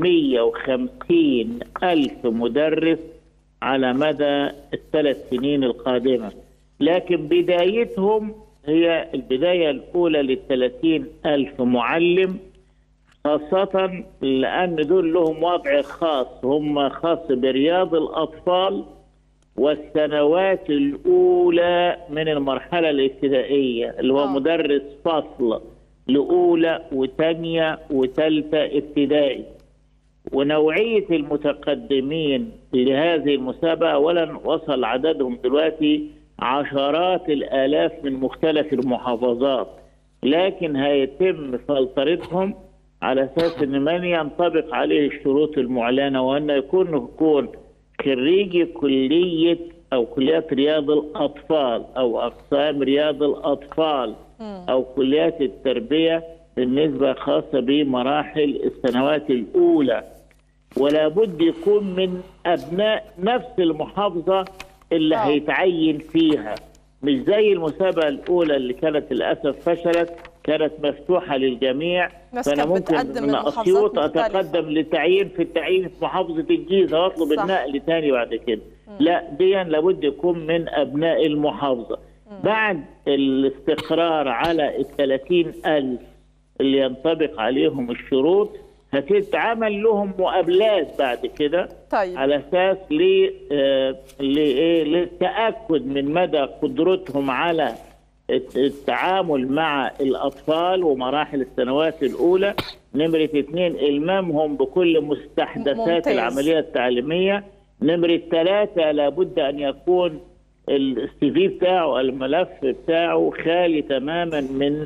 150 ألف مدرس على مدى الثلاث سنين القادمة لكن بدايتهم هي البداية الأولى للثلاثين ألف معلم خاصة لأن دول لهم وضع خاص هم خاص برياض الأطفال والسنوات الأولى من المرحلة الابتدائية اللي هو آه. مدرس فصل لأولى وثانية وثالثة ابتدائي ونوعية المتقدمين لهذه المسابقة أولا وصل عددهم دلوقتي عشرات الآلاف من مختلف المحافظات لكن هيتم فلترتهم على أساس أن من ينطبق عليه الشروط المعلنة وأن يكون يكون خريجي كلية أو كليات رياض الأطفال أو أقسام رياض الأطفال أو كليات التربية بالنسبة خاصة بمراحل السنوات الأولى ولا بد يكون من أبناء نفس المحافظة اللي آه. هيتعين فيها مش زي المسابقة الأولى اللي كانت للأسف فشلت كانت مفتوحة للجميع ناس فأنا كانت ممكن بتقدم من من محافظات أسيوط مختلفة. أتقدم لتعيين في التعيين في محافظة الجيزة وأطلب صح. النقل تاني بعد كده لا دي لابد يكون من أبناء المحافظة بعد الاستقرار على الثلاثين ألف اللي ينطبق عليهم الشروط هتتعمل لهم مقابلات بعد كده طيب على اساس ل آه، لإيه؟ للتاكد من مدى قدرتهم على الت- التعامل مع الاطفال ومراحل السنوات الاولى نمره اثنين المامهم بكل مستحدثات ممتاز. العمليه التعليميه نمره ثلاثه لابد ان يكون السي في بتاعه الملف بتاعه خالي تماما من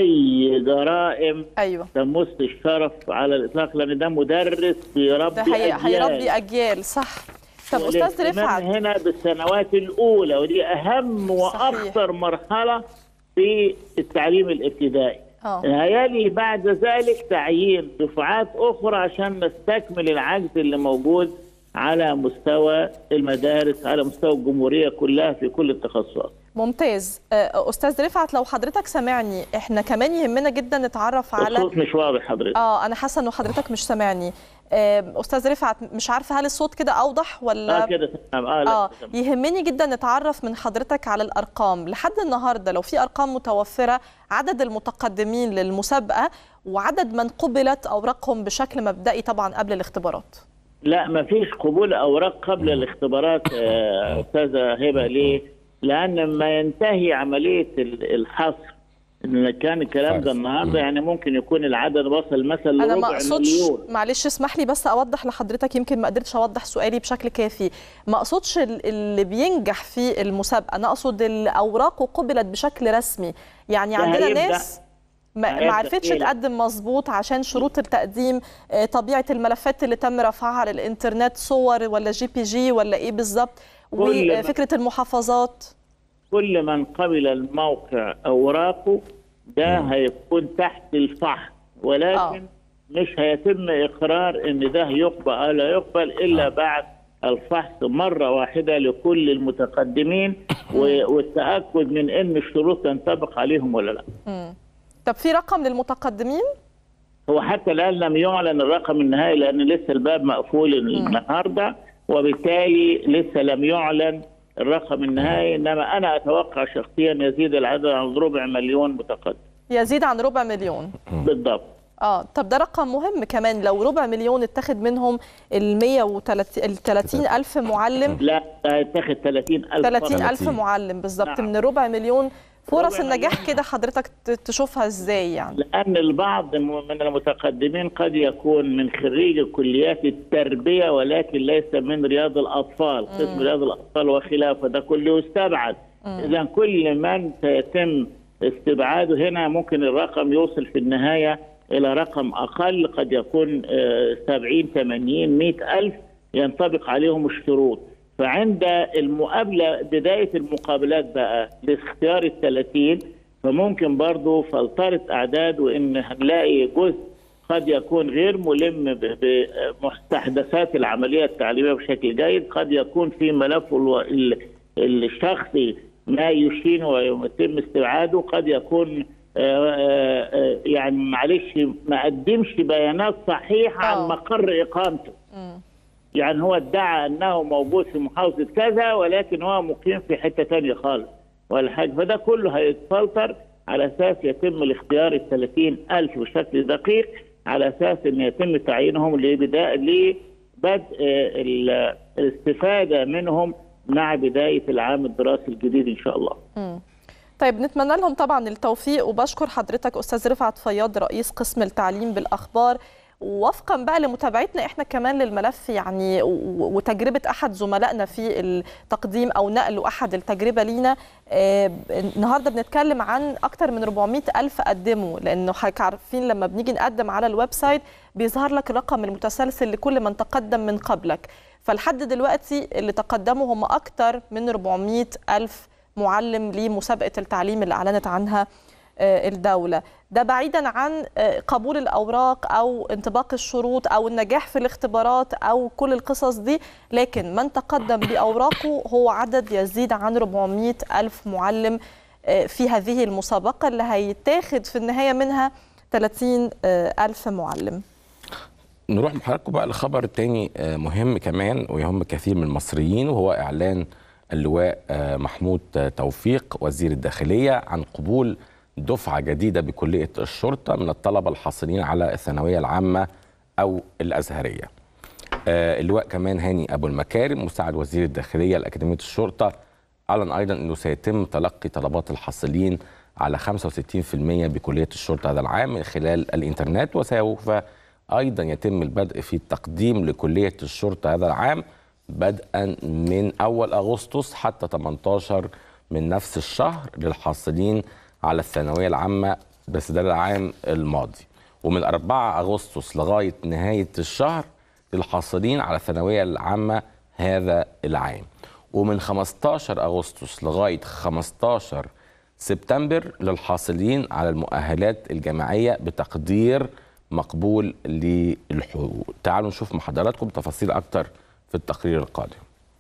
اي جرائم ايوه تمس الشرف على الاطلاق لان ده مدرس بيربي ده هي... أجيال. هيربي اجيال صح طب استاذ والاهتمام رفعت هنا بالسنوات الاولى ودي اهم واخطر مرحله في التعليم الابتدائي اه هيلي بعد ذلك تعيين دفعات اخرى عشان نستكمل العجز اللي موجود على مستوى المدارس على مستوى الجمهوريه كلها في كل التخصصات ممتاز آه، استاذ رفعت لو حضرتك سامعني احنا كمان يهمنا جدا نتعرف على الصوت مش واضح حضرتك اه انا حاسه انه حضرتك مش سامعني آه، استاذ رفعت مش عارفه هل الصوت كده اوضح ولا اه كده تمام اه لا اه تمام. يهمني جدا نتعرف من حضرتك على الارقام لحد النهارده لو في ارقام متوفره عدد المتقدمين للمسابقه وعدد من قبلت اوراقهم بشكل مبدئي طبعا قبل الاختبارات لا ما فيش قبول اوراق قبل الاختبارات آه، استاذه هبه ليه؟ لان لما ينتهي عمليه ال- الحصر ان كان الكلام ده حصر. النهارده يعني ممكن يكون العدد وصل مثلا انا ما لربع اقصدش مليون معلش اسمح لي بس اوضح لحضرتك يمكن ما قدرتش اوضح سؤالي بشكل كافي ما اقصدش ال- اللي بينجح في المسابقه انا اقصد اللي اوراقه قبلت بشكل رسمي يعني ده عندنا هيبدأ- ناس ما هيبدأ ما عرفتش إيه؟ تقدم مظبوط عشان شروط التقديم آه، طبيعه الملفات اللي تم رفعها على الانترنت صور ولا جي بي جي ولا ايه بالظبط كل ما- وفكره المحافظات كل من قبل الموقع اوراقه ده هيكون تحت الفحص ولكن آه. مش هيتم اقرار ان ده يقبل او لا يقبل الا بعد الفحص مره واحده لكل المتقدمين و- والتاكد من ان الشروط تنطبق عليهم ولا لا. طب في رقم للمتقدمين هو حتى الان لم يعلن الرقم النهائي لان لسه الباب مقفول النهارده وبالتالي لسه لم يعلن الرقم النهائي انما انا اتوقع شخصيا يزيد العدد عن ربع مليون متقدم يزيد عن ربع مليون بالضبط اه طب ده رقم مهم كمان لو ربع مليون اتخذ منهم ال 130 الف معلم لا هيتاخد 30000 30 فرد. الف معلم بالظبط نعم. من ربع مليون فرص ربع النجاح مليون. كده حضرتك ت- تشوفها ازاي يعني لان البعض من المتقدمين قد يكون من خريج كليات التربيه ولكن ليس من رياض الاطفال قسم رياض الاطفال وخلافه ده كله يستبعد اذا كل من سيتم استبعاده هنا ممكن الرقم يوصل في النهايه الى رقم اقل قد يكون آه، 70 80 100 الف ينطبق عليهم الشروط فعند المقابله بدايه المقابلات بقى لاختيار ال 30 فممكن برضه فلترة أعداد وإن هنلاقي جزء قد يكون غير ملم بمستحدثات العملية التعليمية بشكل جيد قد يكون في ملفه الشخصي ما يشين ويتم استبعاده قد يكون يعني معلش ما قدمش بيانات صحيحة عن مقر إقامته يعني هو ادعى أنه موجود في محافظة كذا ولكن هو مقيم في حتة تانية خالص ولا حاجة فده كله هيتفلتر على أساس يتم الاختيار ال 30 ألف بشكل دقيق على أساس أن يتم تعيينهم لبداية لبدء الاستفادة منهم مع بداية العام الدراسي الجديد إن شاء الله م. طيب نتمنى لهم طبعا التوفيق وبشكر حضرتك أستاذ رفعت فياض رئيس قسم التعليم بالأخبار وفقا بقى لمتابعتنا احنا كمان للملف يعني وتجربه احد زملائنا في التقديم او نقل احد التجربه لينا اه النهارده بنتكلم عن اكثر من 400 الف قدموا لانه حضرتك عارفين لما بنيجي نقدم على الويب سايت بيظهر لك الرقم المتسلسل لكل من تقدم من قبلك فلحد دلوقتي اللي تقدموا هم اكثر من 400 الف معلم لمسابقه التعليم اللي اعلنت عنها الدولة ده بعيدا عن قبول الأوراق أو انطباق الشروط أو النجاح في الاختبارات أو كل القصص دي لكن من تقدم بأوراقه هو عدد يزيد عن 400 ألف معلم في هذه المسابقة اللي هيتاخد في النهاية منها 30 ألف معلم نروح مع حضراتكم بقى لخبر تاني مهم كمان ويهم كثير من المصريين وهو إعلان اللواء محمود توفيق وزير الداخلية عن قبول دفعة جديدة بكلية الشرطة من الطلبة الحاصلين على الثانوية العامة أو الأزهرية آه اللواء كمان هاني أبو المكارم مساعد وزير الداخلية لأكاديمية الشرطة أعلن أيضا أنه سيتم تلقي طلبات الحاصلين على 65% بكلية الشرطة هذا العام من خلال الإنترنت وسوف أيضا يتم البدء في التقديم لكلية الشرطة هذا العام بدءا من أول أغسطس حتى 18 من نفس الشهر للحاصلين على الثانوية العامة بس ده العام الماضي ومن 4 أغسطس لغاية نهاية الشهر للحاصلين على الثانوية العامة هذا العام ومن 15 أغسطس لغاية 15 سبتمبر للحاصلين على المؤهلات الجامعية بتقدير مقبول للحقوق تعالوا نشوف مع حضراتكم تفاصيل أكتر في التقرير القادم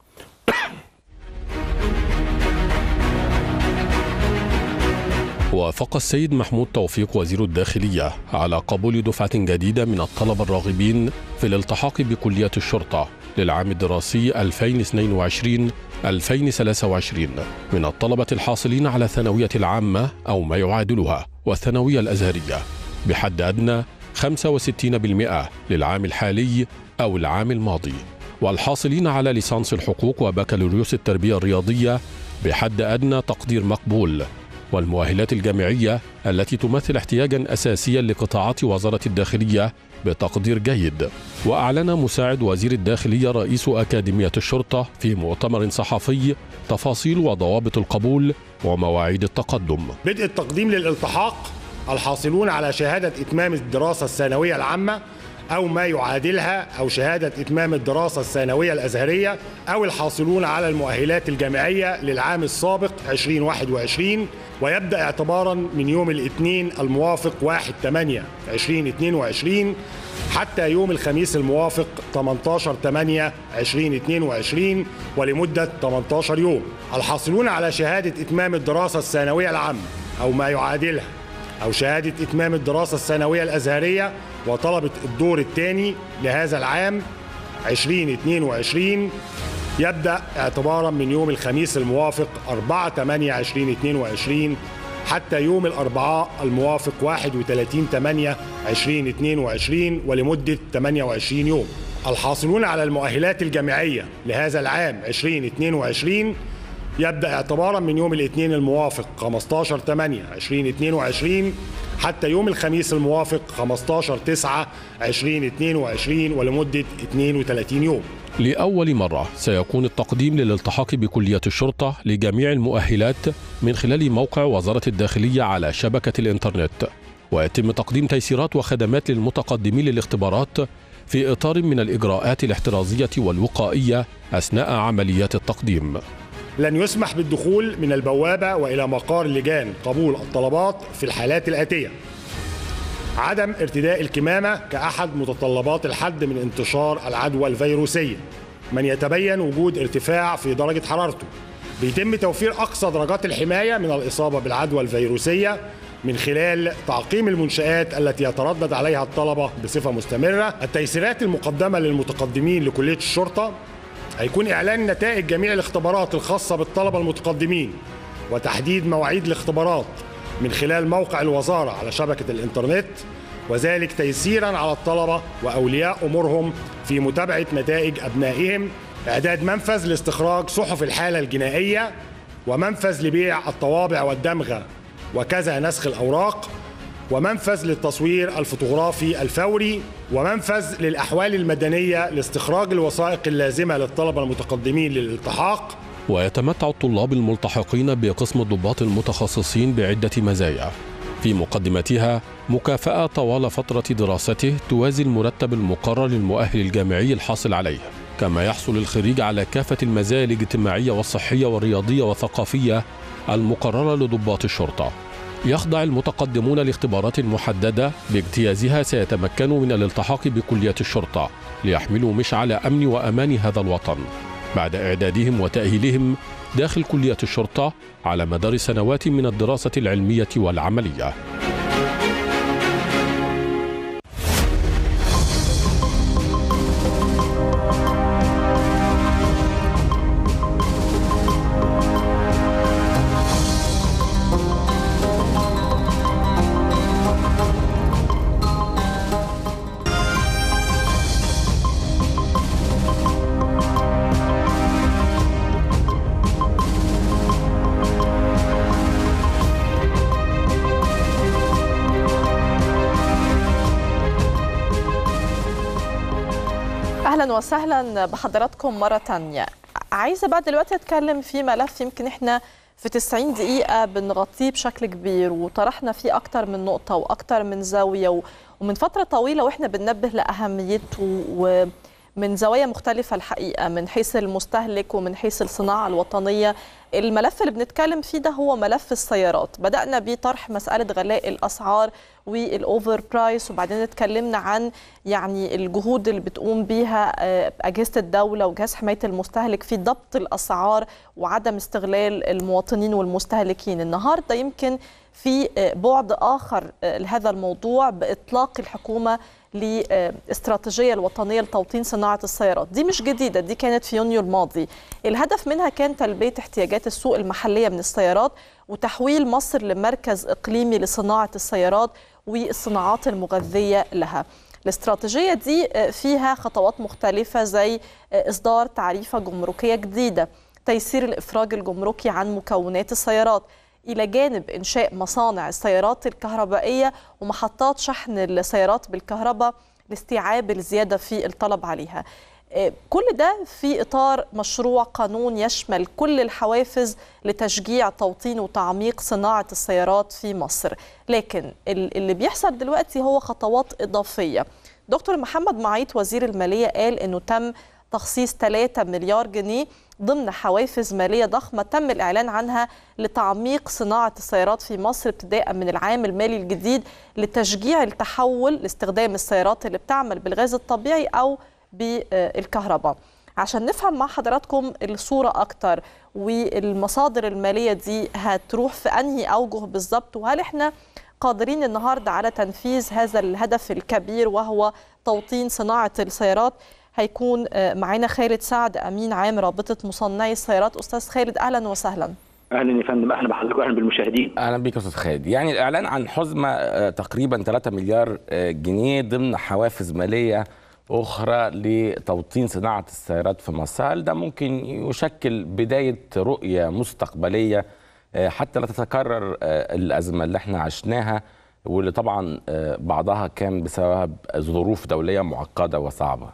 وافق السيد محمود توفيق وزير الداخلية على قبول دفعة جديدة من الطلبة الراغبين في الالتحاق بكلية الشرطة للعام الدراسي 2022-2023 من الطلبة الحاصلين على الثانوية العامة أو ما يعادلها والثانوية الأزهرية بحد أدنى 65% للعام الحالي أو العام الماضي والحاصلين على ليسانس الحقوق وبكالوريوس التربية الرياضية بحد أدنى تقدير مقبول والمؤهلات الجامعية التي تمثل احتياجا أساسيا لقطاعات وزارة الداخلية بتقدير جيد وأعلن مساعد وزير الداخلية رئيس أكاديمية الشرطة في مؤتمر صحفي تفاصيل وضوابط القبول ومواعيد التقدم بدء التقديم للالتحاق الحاصلون على شهادة إتمام الدراسة الثانوية العامة أو ما يعادلها أو شهادة إتمام الدراسة الثانوية الأزهرية أو الحاصلون على المؤهلات الجامعية للعام السابق 2021 ويبدأ اعتبارا من يوم الاثنين الموافق 1 8 2022 حتى يوم الخميس الموافق 18 8 2022 ولمدة 18 يوم الحاصلون على شهادة إتمام الدراسة الثانوية العامة أو ما يعادلها أو شهادة إتمام الدراسة الثانوية الأزهرية وطلبة الدور الثاني لهذا العام 2022 يبدأ اعتبارا من يوم الخميس الموافق 4 8 2022 حتى يوم الأربعاء الموافق 31 8 2022 ولمدة 28 يوم الحاصلون على المؤهلات الجامعية لهذا العام 2022 يبدأ اعتبارا من يوم الاثنين الموافق 15 8 2022 حتى يوم الخميس الموافق 15 9 2022 ولمدة 32 يوم لأول مرة سيكون التقديم للالتحاق بكلية الشرطة لجميع المؤهلات من خلال موقع وزارة الداخلية على شبكة الإنترنت ويتم تقديم تيسيرات وخدمات للمتقدمين للاختبارات في إطار من الإجراءات الاحترازية والوقائية أثناء عمليات التقديم لن يسمح بالدخول من البوابة وإلى مقار لجان قبول الطلبات في الحالات الآتية عدم ارتداء الكمامة كأحد متطلبات الحد من انتشار العدوى الفيروسية من يتبين وجود ارتفاع في درجة حرارته بيتم توفير أقصى درجات الحماية من الإصابة بالعدوى الفيروسية من خلال تعقيم المنشآت التي يتردد عليها الطلبة بصفة مستمرة التيسيرات المقدمة للمتقدمين لكلية الشرطة هيكون إعلان نتائج جميع الاختبارات الخاصة بالطلبة المتقدمين وتحديد مواعيد الاختبارات من خلال موقع الوزارة على شبكة الإنترنت وذلك تيسيرا على الطلبة وأولياء أمورهم في متابعة نتائج أبنائهم إعداد منفذ لاستخراج صحف الحالة الجنائية ومنفذ لبيع الطوابع والدمغة وكذا نسخ الأوراق ومنفذ للتصوير الفوتوغرافي الفوري ومنفذ للأحوال المدنية لاستخراج الوثائق اللازمة للطلبة المتقدمين للالتحاق ويتمتع الطلاب الملتحقين بقسم الضباط المتخصصين بعدة مزايا في مقدمتها مكافأة طوال فترة دراسته توازي المرتب المقرر للمؤهل الجامعي الحاصل عليه كما يحصل الخريج على كافة المزايا الاجتماعية والصحية والرياضية والثقافية المقررة لضباط الشرطة يخضع المتقدمون لاختبارات محددة باجتيازها سيتمكنوا من الالتحاق بكلية الشرطة ليحملوا مشعل أمن وأمان هذا الوطن بعد إعدادهم وتأهيلهم داخل كلية الشرطة على مدار سنوات من الدراسة العلمية والعملية اهلا وسهلا بحضراتكم مره تانية عايزه بقى دلوقتي اتكلم في ملف يمكن احنا في 90 دقيقه بنغطيه بشكل كبير وطرحنا فيه اكتر من نقطه واكتر من زاويه ومن فتره طويله واحنا بننبه لاهميته ومن زوايا مختلفه الحقيقه من حيث المستهلك ومن حيث الصناعه الوطنيه الملف اللي بنتكلم فيه ده هو ملف السيارات بدأنا بطرح مسألة غلاء الأسعار والأوفر برايس وبعدين اتكلمنا عن يعني الجهود اللي بتقوم بيها أجهزة الدولة وجهاز حماية المستهلك في ضبط الأسعار وعدم استغلال المواطنين والمستهلكين النهاردة يمكن في بعد آخر لهذا الموضوع بإطلاق الحكومة للاستراتيجية الوطنية لتوطين صناعة السيارات دي مش جديدة دي كانت في يونيو الماضي الهدف منها كان تلبية احتياجات السوق المحلية من السيارات وتحويل مصر لمركز إقليمي لصناعة السيارات والصناعات المغذية لها الاستراتيجية دي فيها خطوات مختلفة زي إصدار تعريفة جمركية جديدة تيسير الإفراج الجمركي عن مكونات السيارات إلى جانب إنشاء مصانع السيارات الكهربائية ومحطات شحن السيارات بالكهرباء لاستيعاب الزيادة في الطلب عليها كل ده في إطار مشروع قانون يشمل كل الحوافز لتشجيع توطين وتعميق صناعة السيارات في مصر لكن اللي بيحصل دلوقتي هو خطوات إضافية دكتور محمد معيط وزير المالية قال أنه تم تخصيص 3 مليار جنيه ضمن حوافز مالية ضخمة تم الإعلان عنها لتعميق صناعة السيارات في مصر ابتداء من العام المالي الجديد لتشجيع التحول لاستخدام السيارات اللي بتعمل بالغاز الطبيعي أو بالكهرباء عشان نفهم مع حضراتكم الصورة أكتر والمصادر المالية دي هتروح في أنهي أوجه بالظبط وهل إحنا قادرين النهاردة على تنفيذ هذا الهدف الكبير وهو توطين صناعة السيارات هيكون معانا خالد سعد امين عام رابطه مصنعي السيارات استاذ خالد اهلا وسهلا اهلا يا فندم اهلا بحضرتك واهلا بالمشاهدين اهلا بيك يا استاذ خالد يعني الاعلان عن حزمه تقريبا 3 مليار جنيه ضمن حوافز ماليه اخرى لتوطين صناعه السيارات في مصر هل ده ممكن يشكل بدايه رؤيه مستقبليه حتى لا تتكرر الازمه اللي احنا عشناها واللي طبعا بعضها كان بسبب ظروف دوليه معقده وصعبه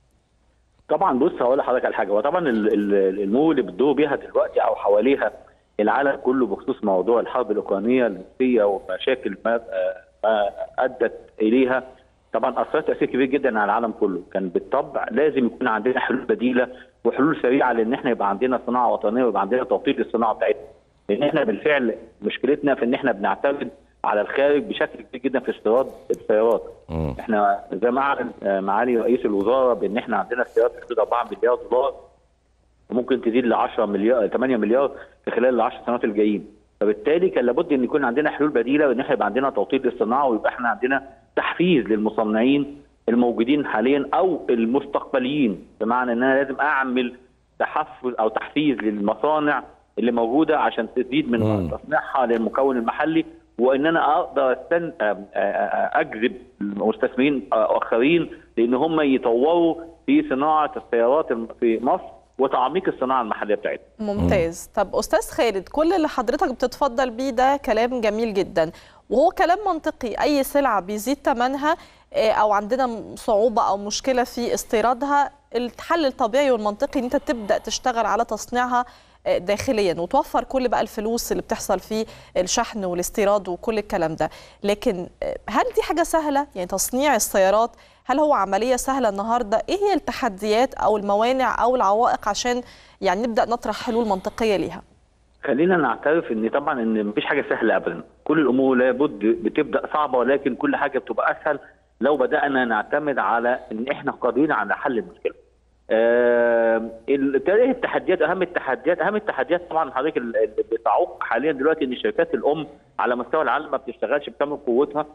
طبعا بص هقول لحضرتك على حاجه هو طبعا المو اللي بتدور بيها دلوقتي او حواليها العالم كله بخصوص موضوع الحرب الاوكرانيه الروسيه ومشاكل ما, ما ادت اليها طبعا اثرت تاثير كبير جدا على العالم كله كان بالطبع لازم يكون عندنا حلول بديله وحلول سريعه لان احنا يبقى عندنا صناعه وطنيه ويبقى عندنا توطين للصناعه بتاعتنا لان احنا بالفعل مشكلتنا في ان اححنا بنعتمد على الخارج بشكل كبير جدا في استيراد السيارات احنا زي ما اعلن معالي رئيس الوزاره بان احنا عندنا سيارات في حدود 4 مليار دولار وممكن تزيد ل 10 مليار 8 مليار في خلال ال 10 سنوات الجايين فبالتالي كان لابد ان يكون عندنا حلول بديله وان احنا يبقى عندنا توطين للصناعه ويبقى احنا عندنا تحفيز للمصنعين الموجودين حاليا او المستقبليين بمعنى ان انا لازم اعمل تحفز او تحفيز للمصانع اللي موجوده عشان تزيد من تصنيعها للمكون المحلي وان انا اقدر استن اجذب مستثمرين اخرين لان هم يطوروا في صناعه السيارات في مصر وتعميق الصناعه المحليه بتاعتنا. ممتاز، طب استاذ خالد كل اللي حضرتك بتتفضل بيه ده كلام جميل جدا وهو كلام منطقي اي سلعه بيزيد ثمنها او عندنا صعوبه او مشكله في استيرادها الحل الطبيعي والمنطقي ان انت تبدا تشتغل على تصنيعها داخليا وتوفر كل بقى الفلوس اللي بتحصل في الشحن والاستيراد وكل الكلام ده لكن هل دي حاجه سهله يعني تصنيع السيارات هل هو عمليه سهله النهارده ايه هي التحديات او الموانع او العوائق عشان يعني نبدا نطرح حلول منطقيه ليها خلينا نعترف ان طبعا ان مفيش حاجه سهله ابدا كل الامور لابد بتبدا صعبه ولكن كل حاجه بتبقى اسهل لو بدانا نعتمد على ان احنا قادرين على حل المشكله آه التحديات اهم التحديات اهم التحديات طبعا حضرتك اللي بتعوق حاليا دلوقتي ان الشركات الام على مستوى العالم ما بتشتغلش بكامل قوتها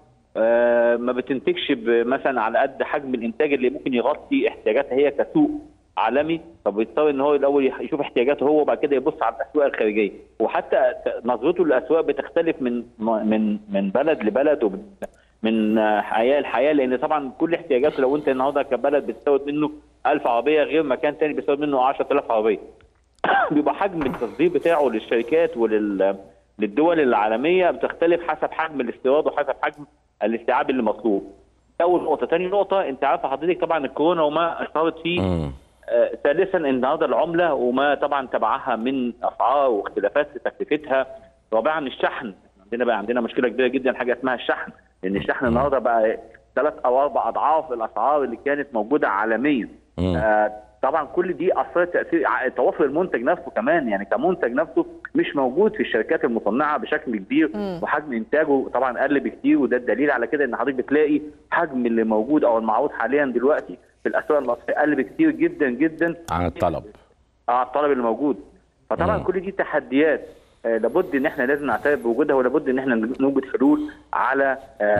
آه ما بتنتجش مثلا على قد حجم الانتاج اللي ممكن يغطي احتياجاتها هي كسوق عالمي فبيضطر ان هو الاول يشوف احتياجاته هو وبعد كده يبص على الاسواق الخارجيه وحتى نظرته للاسواق بتختلف من من من بلد لبلد ومن من حياه لحياه لان طبعا كل احتياجاته لو انت النهارده كبلد بتستورد منه 1000 عربيه غير مكان ثاني بيستورد منه 10000 عربيه بيبقى حجم التصدير بتاعه للشركات ولل للدول العالميه بتختلف حسب حجم الاستيراد وحسب حجم الاستيعاب اللي مطلوب. اول نقطه، ثاني نقطه انت عارفه حضرتك طبعا الكورونا وما اشتهرت فيه آه ثالثا النهارده العمله وما طبعا تبعها من اسعار واختلافات في تكلفتها. رابعا الشحن عندنا بقى عندنا مشكله كبيره جدا حاجه اسمها الشحن لان الشحن النهارده بقى ثلاث او اربع اضعاف الاسعار اللي كانت موجوده عالميا. آه طبعا كل دي اثرت تاثير توافر المنتج نفسه كمان يعني كمنتج نفسه مش موجود في الشركات المصنعه بشكل كبير مم. وحجم انتاجه طبعا قل بكتير وده الدليل على كده ان حضرتك بتلاقي حجم اللي موجود او المعروض حاليا دلوقتي في الاسواق المصريه قل بكتير جدا جدا عن الطلب اه الطلب اللي موجود فطبعا مم. كل دي تحديات آه لابد ان احنا لازم نعترف بوجودها ولابد ان احنا نوجد حلول على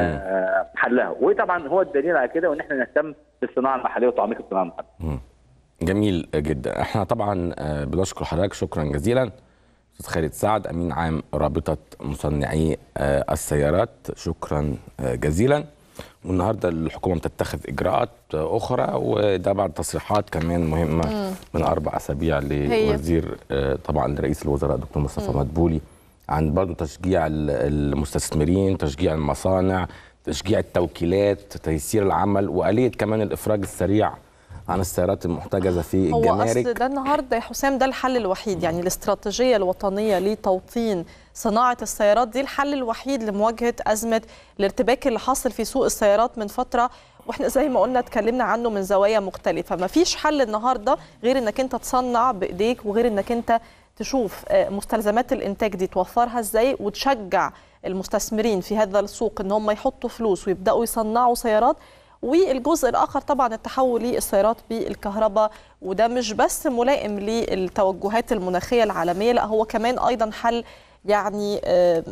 آه حلها وطبعا هو الدليل على كده وان احنا نهتم بالصناعه المحليه وتعميق الصناعه المحليه جميل جدا احنا طبعا بنشكر حضرتك شكرا جزيلا استاذ خالد سعد امين عام رابطه مصنعي السيارات شكرا جزيلا والنهارده الحكومه بتتخذ اجراءات اخرى وده بعد تصريحات كمان مهمه مم. من اربع اسابيع لوزير طبعا رئيس الوزراء دكتور مصطفى مدبولي عن برضه تشجيع المستثمرين تشجيع المصانع تشجيع التوكيلات تيسير العمل واليه كمان الافراج السريع عن السيارات المحتجزه في الجمارك هو اصل ده النهارده يا حسام ده الحل الوحيد يعني الاستراتيجيه الوطنيه لتوطين صناعه السيارات دي الحل الوحيد لمواجهه ازمه الارتباك اللي حاصل في سوق السيارات من فتره واحنا زي ما قلنا اتكلمنا عنه من زوايا مختلفه ما فيش حل النهارده غير انك انت تصنع بايديك وغير انك انت تشوف مستلزمات الانتاج دي توفرها ازاي وتشجع المستثمرين في هذا السوق ان هم يحطوا فلوس ويبداوا يصنعوا سيارات والجزء الاخر طبعا التحول للسيارات بالكهرباء وده مش بس ملائم للتوجهات المناخيه العالميه لا هو كمان ايضا حل يعني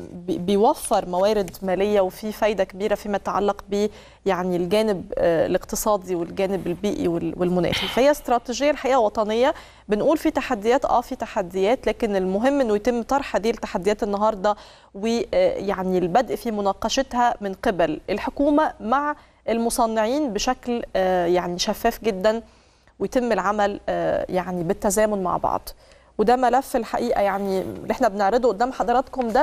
بيوفر موارد ماليه وفي فايده كبيره فيما يتعلق ب يعني الجانب الاقتصادي والجانب البيئي والمناخي فهي استراتيجيه الحقيقه وطنيه بنقول في تحديات اه في تحديات لكن المهم انه يتم طرح هذه التحديات النهارده ويعني البدء في مناقشتها من قبل الحكومه مع المصنعين بشكل يعني شفاف جدا ويتم العمل يعني بالتزامن مع بعض وده ملف الحقيقه يعني اللي احنا بنعرضه قدام حضراتكم ده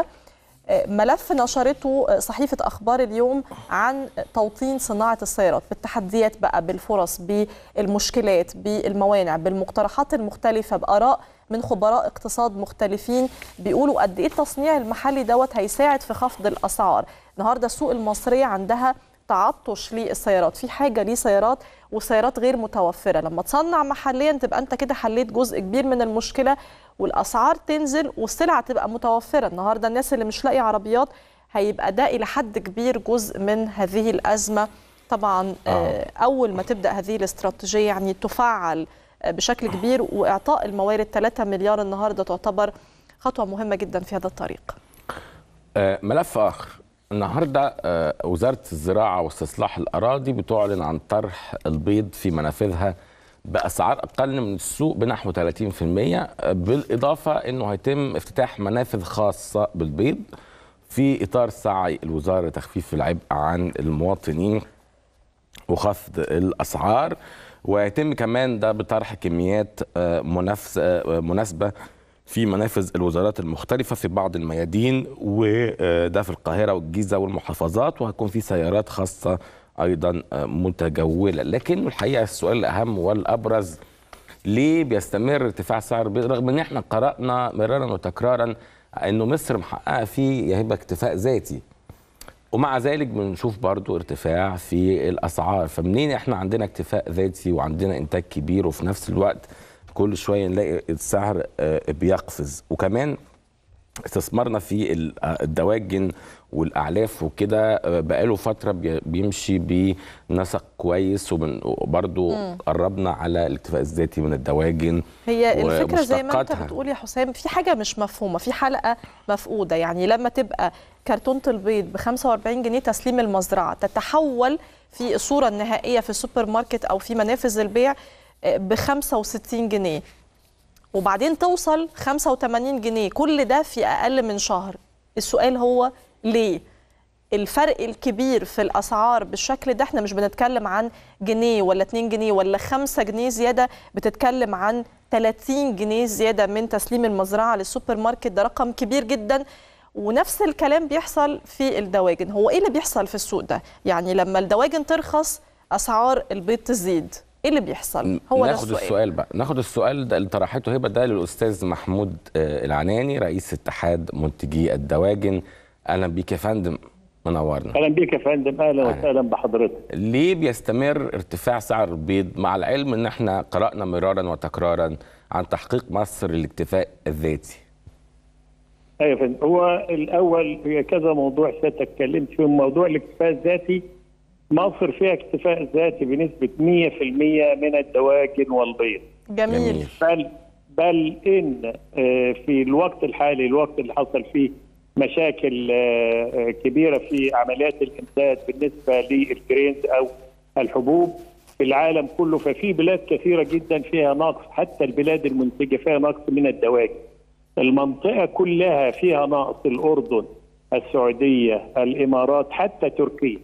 ملف نشرته صحيفه اخبار اليوم عن توطين صناعه السيارات بالتحديات بقى بالفرص بالمشكلات بالموانع بالمقترحات المختلفه باراء من خبراء اقتصاد مختلفين بيقولوا قد ايه التصنيع المحلي دوت هيساعد في خفض الاسعار النهارده السوق المصريه عندها تعطش للسيارات في حاجه لسيارات وسيارات غير متوفره لما تصنع محليا تبقى انت كده حليت جزء كبير من المشكله والاسعار تنزل والسلع تبقى متوفره النهارده الناس اللي مش لاقي عربيات هيبقى ده الى حد كبير جزء من هذه الازمه طبعا آه. اول ما تبدا هذه الاستراتيجيه يعني تفعل بشكل كبير واعطاء الموارد 3 مليار النهارده تعتبر خطوه مهمه جدا في هذا الطريق آه ملف اخر النهارده آه وزاره الزراعه واستصلاح الاراضي بتعلن عن طرح البيض في منافذها باسعار اقل من السوق بنحو 30% بالاضافه انه هيتم افتتاح منافذ خاصه بالبيض في اطار سعي الوزاره لتخفيف العبء عن المواطنين وخفض الاسعار ويتم كمان ده بطرح كميات منافسه مناسبه في منافذ الوزارات المختلفه في بعض الميادين وده في القاهره والجيزه والمحافظات وهيكون في سيارات خاصه ايضا متجوله لكن الحقيقه السؤال الاهم والابرز ليه بيستمر ارتفاع سعر البيض رغم ان احنا قرانا مرارا وتكرارا انه مصر محققه فيه يا هبه اكتفاء ذاتي ومع ذلك بنشوف برضو ارتفاع في الاسعار فمنين احنا عندنا اكتفاء ذاتي وعندنا انتاج كبير وفي نفس الوقت كل شويه نلاقي السعر بيقفز وكمان استثمارنا في الدواجن والاعلاف وكده بقاله فتره بيمشي بنسق كويس وبرضه قربنا على الاكتفاء الذاتي من الدواجن هي الفكره زي ما انت بتقول يا حسام في حاجه مش مفهومه في حلقه مفقوده يعني لما تبقى كرتونه البيض ب 45 جنيه تسليم المزرعه تتحول في الصوره النهائيه في السوبر ماركت او في منافذ البيع ب 65 جنيه وبعدين توصل 85 جنيه كل ده في اقل من شهر السؤال هو ليه الفرق الكبير في الاسعار بالشكل ده احنا مش بنتكلم عن جنيه ولا 2 جنيه ولا 5 جنيه زياده بتتكلم عن 30 جنيه زياده من تسليم المزرعه للسوبر ماركت ده رقم كبير جدا ونفس الكلام بيحصل في الدواجن هو ايه اللي بيحصل في السوق ده يعني لما الدواجن ترخص اسعار البيض تزيد ايه اللي بيحصل هو ناخد السؤال. السؤال بقى ناخد السؤال ده اللي طرحته هبه ده للاستاذ محمود العناني رئيس اتحاد منتجي الدواجن اهلا بيك يا فندم منورنا اهلا بيك يا فندم اهلا وسهلا بحضرتك ليه بيستمر ارتفاع سعر البيض مع العلم ان احنا قرانا مرارا وتكرارا عن تحقيق مصر الاكتفاء الذاتي ايوه يا فندم هو الاول هي كذا موضوع سيادتك اتكلمت فيهم موضوع الاكتفاء الذاتي مصر فيها اكتفاء ذاتي بنسبة 100% من الدواجن والبيض جميل بل بل إن في الوقت الحالي الوقت اللي حصل فيه مشاكل كبيرة في عمليات الإمداد بالنسبة للجرينز أو الحبوب في العالم كله ففي بلاد كثيرة جدا فيها نقص حتى البلاد المنتجة فيها نقص من الدواجن المنطقة كلها فيها نقص الأردن السعودية الإمارات حتى تركيا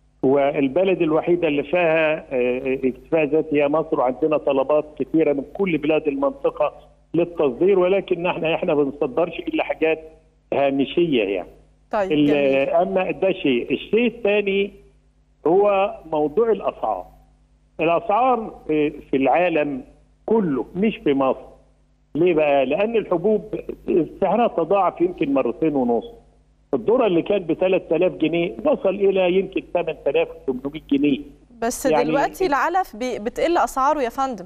والبلد الوحيده اللي فيها اكتفاء ذاتي هي مصر وعندنا طلبات كثيره من كل بلاد المنطقه للتصدير ولكن احنا احنا ما بنصدرش الا حاجات هامشيه يعني. طيب اما ده شيء، الشيء الثاني هو موضوع الاسعار. الاسعار في العالم كله مش في مصر. ليه بقى؟ لان الحبوب سعرها تضاعف يمكن مرتين ونص. الذره اللي كانت ب 3000 جنيه وصل الى يمكن 8800 جنيه بس يعني دلوقتي العلف بتقل اسعاره يا فندم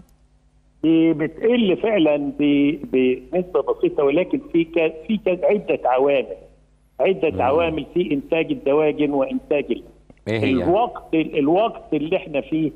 بتقل فعلا بنسبه بسيطه ولكن في في عده عوامل عده مم. عوامل في انتاج الدواجن وانتاج إيه الوقت الوقت اللي احنا فيه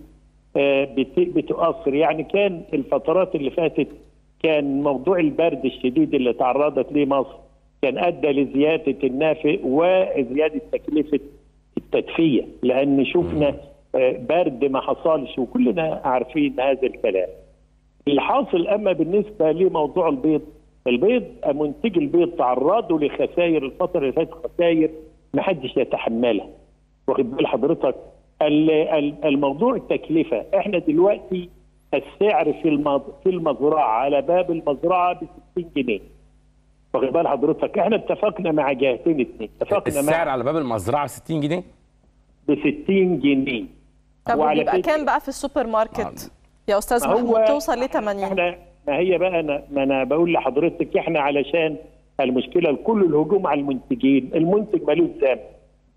بتؤثر يعني كان الفترات اللي فاتت كان موضوع البرد الشديد اللي تعرضت ليه مصر كان ادى لزياده النافق وزياده تكلفه التدفئه لان شفنا برد ما حصلش وكلنا عارفين هذا الكلام. اللي حاصل اما بالنسبه لموضوع البيض البيض منتج البيض تعرضوا لخسائر الفتره اللي فاتت خسائر ما حدش يتحملها. واخد بال حضرتك الموضوع التكلفه احنا دلوقتي السعر في في المزرعه على باب المزرعه ب 60 جنيه. واخد بال حضرتك احنا اتفقنا مع جهتين اثنين اتفقنا السعر مع على باب المزرعه 60 جنيه ب 60 جنيه طب وبيبقى كام بقى في السوبر ماركت آه. يا استاذ محمود توصل ل 80 احنا ما هي بقى انا ما انا بقول لحضرتك احنا علشان المشكله لكل الهجوم على المنتجين المنتج ملوش ذنب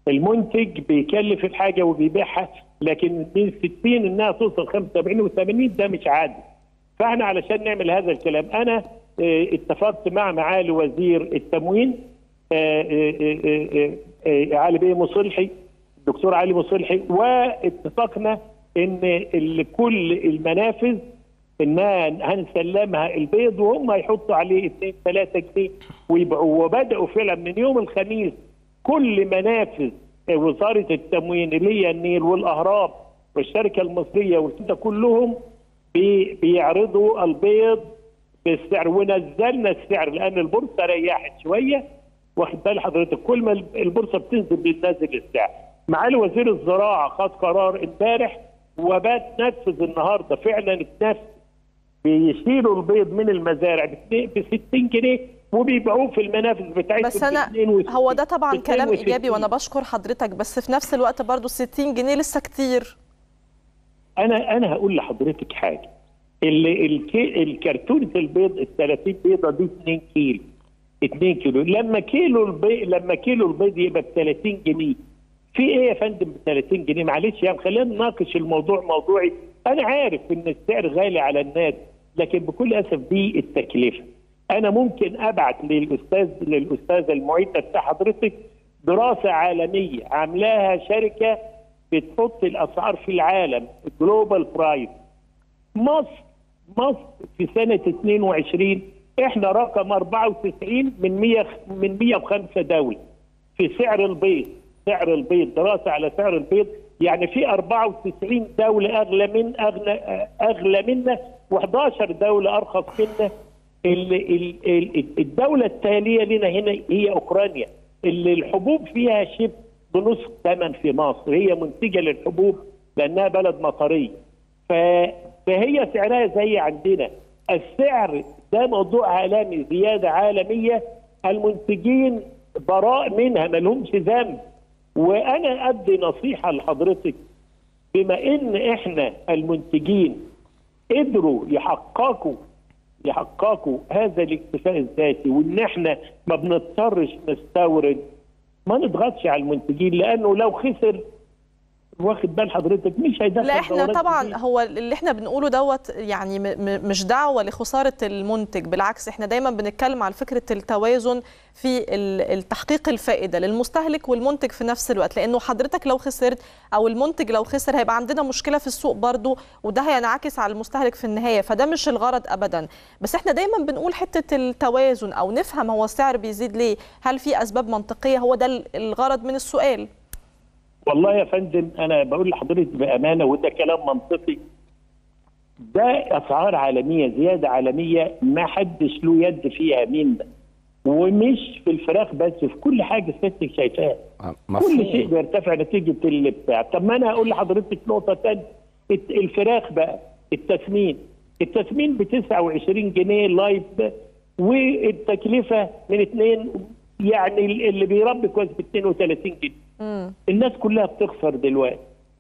المنتج بيكلف الحاجه وبيبيعها لكن من 60 انها توصل 75 و80 ده مش عادي فاحنا علشان نعمل هذا الكلام انا اه اتفقت مع معالي وزير التموين اه اه علي بيه مصلحي الدكتور علي مصلحي واتفقنا ان كل المنافذ انها هنسلمها البيض وهم هيحطوا عليه 2 3 جنيه ويبيعوه وبداوا فعلا من يوم الخميس كل منافذ وزاره التموين اللي هي النيل والاهرام والشركه المصريه والكده كلهم بي بيعرضوا البيض بالسعر ونزلنا السعر لان البورصه ريحت شويه واخد بال حضرتك كل ما البورصه بتنزل بينزل السعر معالي وزير الزراعه خد قرار امبارح وبات نفذ النهارده فعلا اتنفذ بيشيلوا البيض من المزارع ب 60 جنيه وبيبيعوه في المنافذ بتاعتهم بس انا هو ده طبعا كلام ايجابي وانا بشكر حضرتك بس في نفس الوقت برضو 60 جنيه لسه كتير انا انا هقول لحضرتك حاجه اللي الكي الكرتونه البيض ال 30 بيضه دي 2 كيلو 2 كيلو لما كيلو البيض لما كيلو البيض يبقى ب 30 جنيه في ايه يا فندم ب 30 جنيه معلش يا خلينا نناقش الموضوع موضوعي انا عارف ان السعر غالي على الناس لكن بكل اسف دي التكلفه انا ممكن ابعت للاستاذ للاستاذه المعيده بتاع حضرتك دراسه عالميه عاملاها شركه بتحط الاسعار في العالم جلوبال برايس مصر مصر في سنه 22 احنا رقم 94 من 100 من 105 دوله في سعر البيض سعر البيض دراسه على سعر البيض يعني في 94 دوله اغلى من اغلى اغلى منا و11 دوله ارخص منا الدوله التاليه لنا هنا هي اوكرانيا اللي الحبوب فيها شبه بنص ثمن في مصر هي منتجه للحبوب لانها بلد مطريه فهي سعرها زي عندنا السعر ده موضوع عالمي زياده عالميه المنتجين براء منها ما لهمش ذنب وانا ادي نصيحه لحضرتك بما ان احنا المنتجين قدروا يحققوا يحققوا هذا الاكتفاء الذاتي وان احنا ما بنضطرش نستورد ما نضغطش على المنتجين لانه لو خسر واخد بال حضرتك مش هيدخل لا احنا طبعا هو اللي احنا بنقوله دوت يعني مش دعوه لخساره المنتج بالعكس احنا دايما بنتكلم على فكره التوازن في التحقيق الفائده للمستهلك والمنتج في نفس الوقت لانه حضرتك لو خسرت او المنتج لو خسر هيبقى عندنا مشكله في السوق برضو وده هينعكس على المستهلك في النهايه فده مش الغرض ابدا بس احنا دايما بنقول حته التوازن او نفهم هو السعر بيزيد ليه هل في اسباب منطقيه هو ده الغرض من السؤال والله يا فندم انا بقول لحضرتك بامانه وده كلام منطقي ده اسعار عالميه زياده عالميه ما حدش له يد فيها منا ومش في الفراخ بس في كل حاجه سيادتك شايفاها كل شيء بيرتفع نتيجه اللي بتاع طب ما انا هقول لحضرتك نقطه ثانيه الفراخ بقى التسمين التسمين ب 29 جنيه لايف والتكلفه من اثنين يعني اللي بيربي كويس ب 32 جنيه مم. الناس كلها بتخسر دلوقتي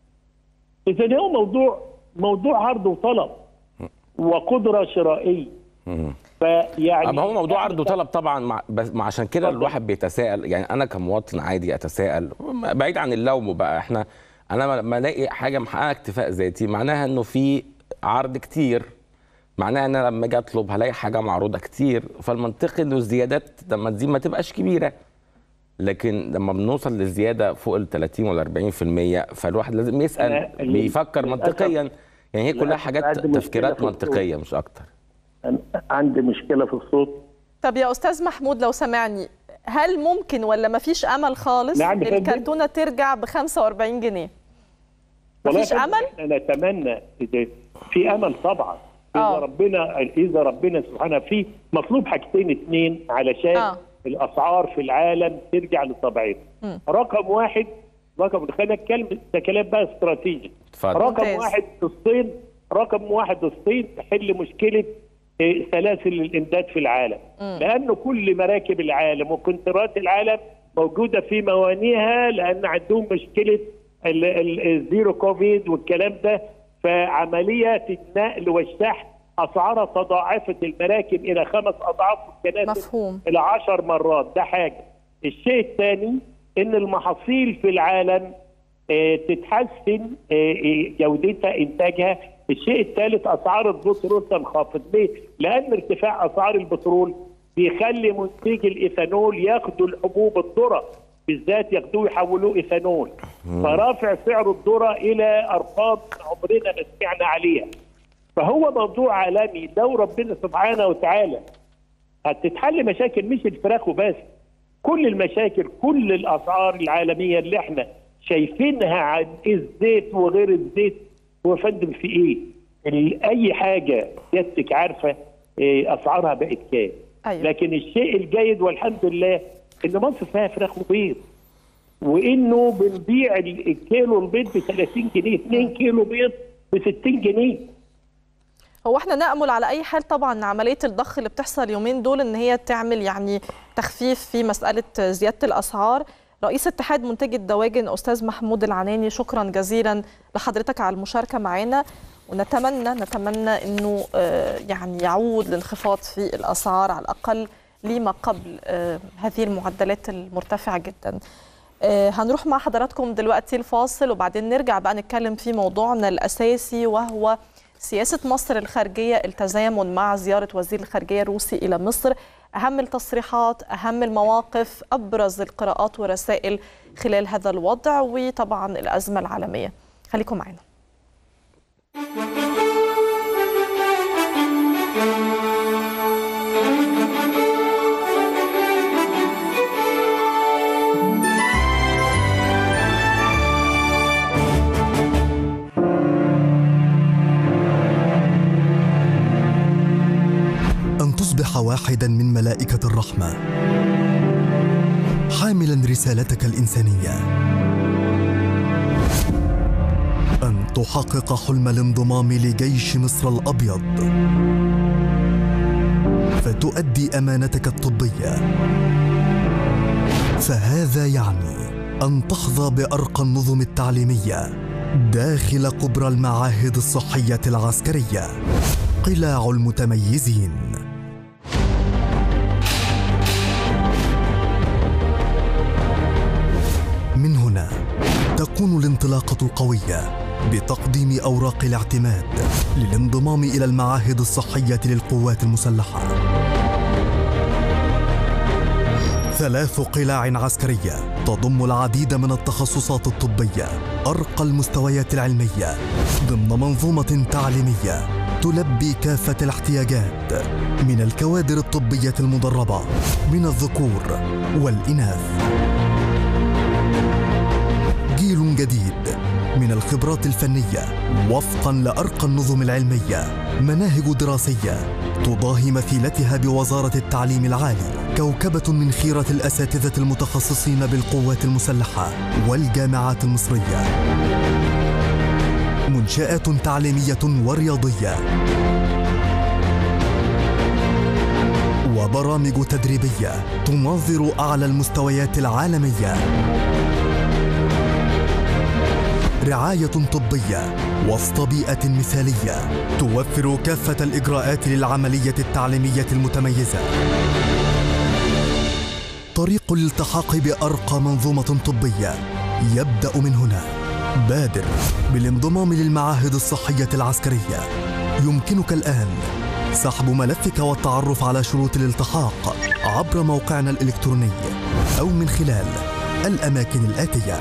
اذا هو موضوع موضوع عرض وطلب وقدره شرائيه فيعني اما هو موضوع عرض وطلب طبعا مع بس مع عشان كده الواحد بيتساءل يعني انا كمواطن عادي اتساءل بعيد عن اللوم بقى احنا انا لما الاقي حاجه محققه اكتفاء ذاتي معناها انه في عرض كتير معناها ان انا لما اجي اطلب هلاقي حاجه معروضه كتير فالمنطقي انه الزيادات لما تزيد ما تبقاش كبيره لكن لما بنوصل للزياده فوق ال 30 ولا 40% فالواحد لازم يسال بيفكر منطقيا يعني هي كلها حاجات تفكيرات منطقيه مش اكتر عندي مشكله في الصوت طب يا استاذ محمود لو سمعني هل ممكن ولا ما فيش امل خالص نعم الكرتونه ترجع ب 45 جنيه مفيش امل انا اتمنى في امل طبعا اذا أوه. ربنا اذا ربنا سبحانه في مطلوب حاجتين اثنين علشان أوه. الاسعار في العالم ترجع لطبيعتها رقم واحد رقم خلينا نتكلم ده كلام بقى استراتيجي رقم ممتاز. واحد الصين رقم واحد الصين تحل مشكله سلاسل الامداد في العالم م. لانه كل مراكب العالم وكونترات العالم موجوده في موانيها لان عندهم مشكله الزيرو كوفيد والكلام ده فعمليات النقل والشحن اسعارها تضاعفت المراكب الى خمس اضعاف والكنائس مفهوم الى عشر مرات ده حاجه الشيء الثاني ان المحاصيل في العالم آه، تتحسن آه، آه، جودتها انتاجها الشيء الثالث اسعار البترول تنخفض ليه؟ لان ارتفاع اسعار البترول بيخلي منتجي الايثانول ياخدوا الحبوب الذره بالذات ياخدوه يحولوه ايثانول فرافع سعر الذره الى ارقام عمرنا ما سمعنا عليها فهو موضوع عالمي لو ربنا سبحانه وتعالى هتتحل مشاكل مش الفراخ وبس كل المشاكل كل الاسعار العالميه اللي احنا شايفينها عن الزيت وغير الزيت هو فندم في ايه؟ ال- اي حاجه سيادتك عارفه إيه اسعارها بقت كام أيوة. لكن الشيء الجيد والحمد لله ان مصر فيها فراخ وبيض وانه بنبيع ال- الكيلو البيض ب 30 جنيه 2 كيلو بيض ب 60 جنيه هو احنا نأمل على أي حال طبعا إن عملية الضخ اللي بتحصل اليومين دول إن هي تعمل يعني تخفيف في مسألة زيادة الأسعار رئيس اتحاد منتجي الدواجن أستاذ محمود العناني شكرا جزيلا لحضرتك على المشاركة معنا ونتمنى نتمنى إنه آه، يعني يعود الانخفاض في الأسعار على الأقل لما قبل آه، هذه المعدلات المرتفعة جدا آه، هنروح مع حضراتكم دلوقتي الفاصل وبعدين نرجع بقى نتكلم في موضوعنا الأساسي وهو سياسة مصر الخارجية التزامن مع زيارة وزير الخارجية الروسي إلى مصر أهم التصريحات أهم المواقف أبرز القراءات والرسائل خلال هذا الوضع وطبعا الأزمة العالمية خليكم معنا أن تصبح واحدا من ملائكة الرحمة حاملا رسالتك الإنسانية أن تحقق حلم الانضمام لجيش مصر الأبيض فتؤدي أمانتك الطبية فهذا يعني أن تحظى بأرقى النظم التعليمية داخل قبر المعاهد الصحية العسكرية قلاع المتميزين من هنا تكون الانطلاقة القوية بتقديم أوراق الاعتماد للانضمام إلى المعاهد الصحية للقوات المسلحة ثلاث قلاع عسكرية تضم العديد من التخصصات الطبية أرقى المستويات العلمية ضمن منظومة تعليمية تلبي كافة الاحتياجات من الكوادر الطبية المدربة من الذكور والإناث جيل جديد من الخبرات الفنية وفقا لأرقى النظم العلمية مناهج دراسية تضاهي مثيلتها بوزارة التعليم العالي كوكبة من خيرة الأساتذة المتخصصين بالقوات المسلحة والجامعات المصرية منشآت تعليمية ورياضية وبرامج تدريبية تنظر أعلى المستويات العالمية رعاية طبية وسط بيئة مثالية توفر كافة الإجراءات للعملية التعليمية المتميزة طريق الالتحاق بأرقى منظومة طبية يبدأ من هنا بادر بالانضمام للمعاهد الصحية العسكرية يمكنك الآن سحب ملفك والتعرف على شروط الالتحاق عبر موقعنا الإلكتروني أو من خلال الأماكن الآتية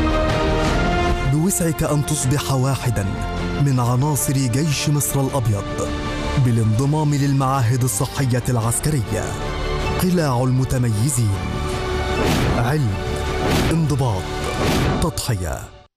بوسعك أن تصبح واحدا من عناصر جيش مصر الأبيض بالانضمام للمعاهد الصحية العسكرية قلاع المتميزين علم انضباط تضحية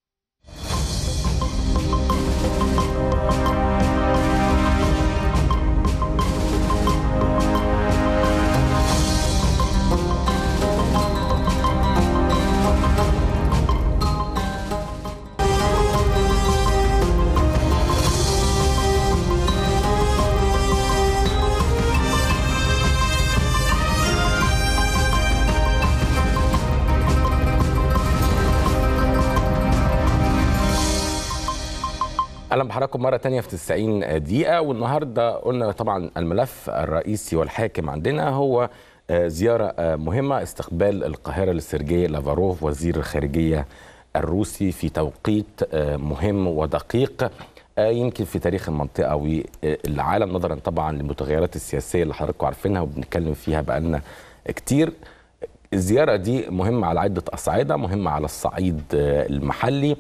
اهلا بحضراتكم مره تانية في 90 دقيقه والنهارده قلنا طبعا الملف الرئيسي والحاكم عندنا هو زياره مهمه استقبال القاهره لسيرجي لافاروف وزير الخارجيه الروسي في توقيت مهم ودقيق يمكن في تاريخ المنطقه والعالم نظرا طبعا للمتغيرات السياسيه اللي حضراتكم عارفينها وبنتكلم فيها بقالنا كتير الزياره دي مهمه على عده اصعده مهمه على الصعيد المحلي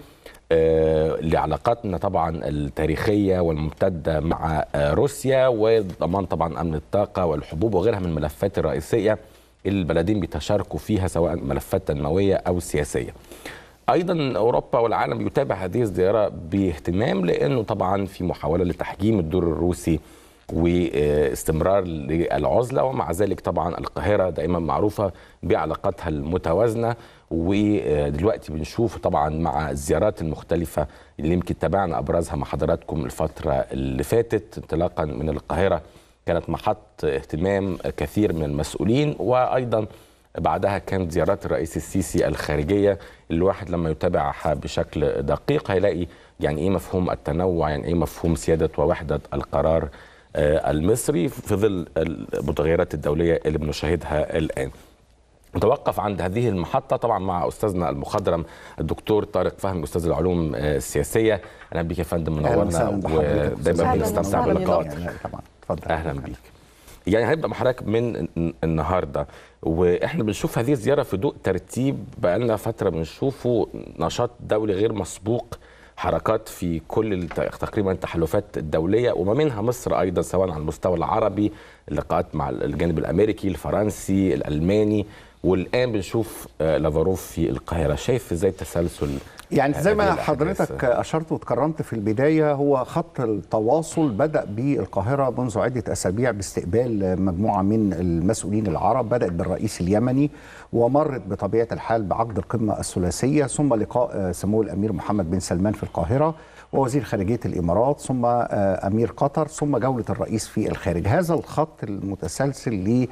لعلاقاتنا طبعا التاريخية والممتدة مع روسيا وضمان طبعا أمن الطاقة والحبوب وغيرها من الملفات الرئيسية اللي البلدين بيتشاركوا فيها سواء ملفات تنموية أو سياسية ايضا اوروبا والعالم يتابع هذه الزياره باهتمام لانه طبعا في محاوله لتحجيم الدور الروسي واستمرار للعزله ومع ذلك طبعا القاهره دائما معروفه بعلاقاتها المتوازنه ودلوقتي بنشوف طبعا مع الزيارات المختلفه اللي يمكن تابعنا ابرزها مع حضراتكم الفتره اللي فاتت انطلاقا من القاهره كانت محط اهتمام كثير من المسؤولين وايضا بعدها كانت زيارات الرئيس السيسي الخارجيه الواحد لما يتابعها بشكل دقيق هيلاقي يعني ايه مفهوم التنوع يعني ايه مفهوم سياده ووحده القرار المصري في ظل المتغيرات الدوليه اللي بنشاهدها الان. نتوقف عند هذه المحطة طبعا مع أستاذنا المخضرم الدكتور طارق فهمي أستاذ العلوم السياسية أهلا بك يا فندم منورنا ودايما بنستمتع بلقائك أهلا بيك يعني هيبدا مع حضرتك من النهارده واحنا بنشوف هذه الزياره في ضوء ترتيب بقالنا فتره بنشوفه نشاط دولي غير مسبوق حركات في كل تقريبا التحالفات الدوليه وما منها مصر ايضا سواء على المستوى العربي اللقاءات مع الجانب الامريكي الفرنسي الالماني والان بنشوف لافاروف في القاهره شايف ازاي التسلسل يعني زي ما حضرتك اشرت وتكرمت في البدايه هو خط التواصل بدا بالقاهره منذ عده اسابيع باستقبال مجموعه من المسؤولين العرب بدات بالرئيس اليمني ومرت بطبيعه الحال بعقد القمه الثلاثيه ثم لقاء سمو الامير محمد بن سلمان في القاهره ووزير خارجيه الامارات ثم امير قطر ثم جوله الرئيس في الخارج هذا الخط المتسلسل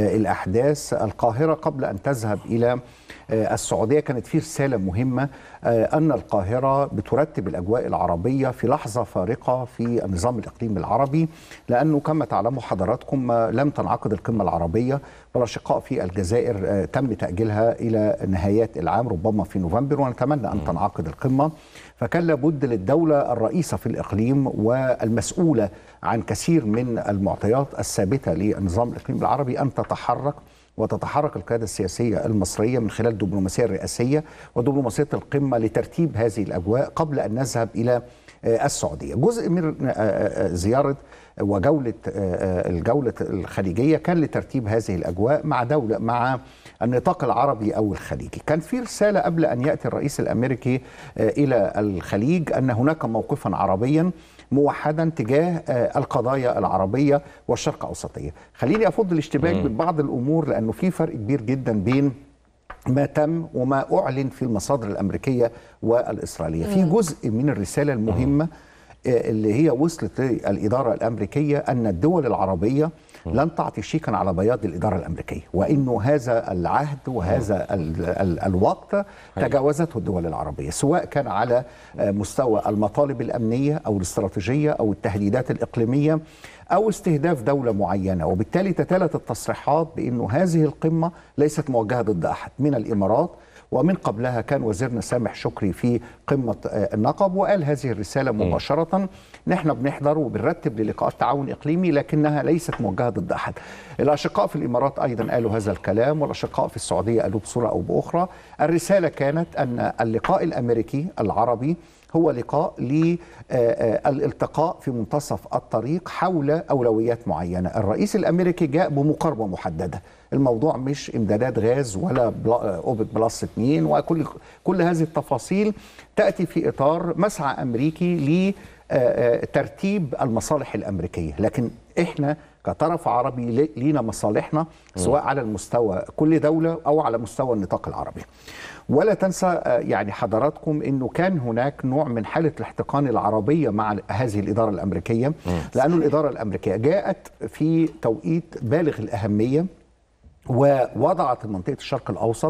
للاحداث القاهره قبل ان تذهب الى السعوديه كانت في رساله مهمه ان القاهره بترتب الاجواء العربيه في لحظه فارقه في النظام الاقليمي العربي لانه كما تعلموا حضراتكم لم تنعقد القمه العربيه والاشقاء في الجزائر تم تاجيلها الى نهايات العام ربما في نوفمبر ونتمنى ان تنعقد القمه فكان لابد للدوله الرئيسه في الاقليم والمسؤوله عن كثير من المعطيات الثابته للنظام الاقليمي العربي ان تتحرك وتتحرك القيادة السياسية المصرية من خلال الدبلوماسية الرئاسية ودبلوماسية القمة لترتيب هذه الأجواء قبل أن نذهب إلى السعودية جزء من زيارة وجولة الجولة الخليجية كان لترتيب هذه الأجواء مع دولة مع النطاق العربي أو الخليجي كان في رسالة قبل أن يأتي الرئيس الأمريكي إلى الخليج أن هناك موقفا عربيا موحدا تجاه القضايا العربيه والشرق اوسطيه. خليني افض الاشتباك من بعض الامور لانه في فرق كبير جدا بين ما تم وما اعلن في المصادر الامريكيه والاسرائيليه. في جزء من الرساله المهمه اللي هي وصلت للاداره الامريكيه ان الدول العربيه لن تعطي شيكا على بياض الاداره الامريكيه وانه هذا العهد وهذا ال ال الوقت تجاوزته الدول العربيه سواء كان على مستوى المطالب الامنيه او الاستراتيجيه او التهديدات الاقليميه او استهداف دوله معينه وبالتالي تتالت التصريحات بانه هذه القمه ليست موجهه ضد احد من الامارات ومن قبلها كان وزيرنا سامح شكري في قمة النقب وقال هذه الرسالة مباشرة نحن بنحضر وبنرتب للقاءات تعاون إقليمي لكنها ليست موجهة ضد أحد الأشقاء في الإمارات أيضا قالوا هذا الكلام والأشقاء في السعودية قالوا بصورة أو بأخرى الرسالة كانت أن اللقاء الأمريكي العربي هو لقاء للالتقاء في منتصف الطريق حول اولويات معينه، الرئيس الامريكي جاء بمقاربه محدده، الموضوع مش امدادات غاز ولا اوبك بلس 2 وكل كل هذه التفاصيل تاتي في اطار مسعى امريكي لترتيب المصالح الامريكيه، لكن احنا كطرف عربي لينا مصالحنا سواء على المستوى كل دوله او على مستوى النطاق العربي. ولا تنسى يعني حضراتكم انه كان هناك نوع من حاله الاحتقان العربيه مع هذه الاداره الامريكيه لانه الاداره الامريكيه جاءت في توقيت بالغ الاهميه ووضعت منطقه الشرق الاوسط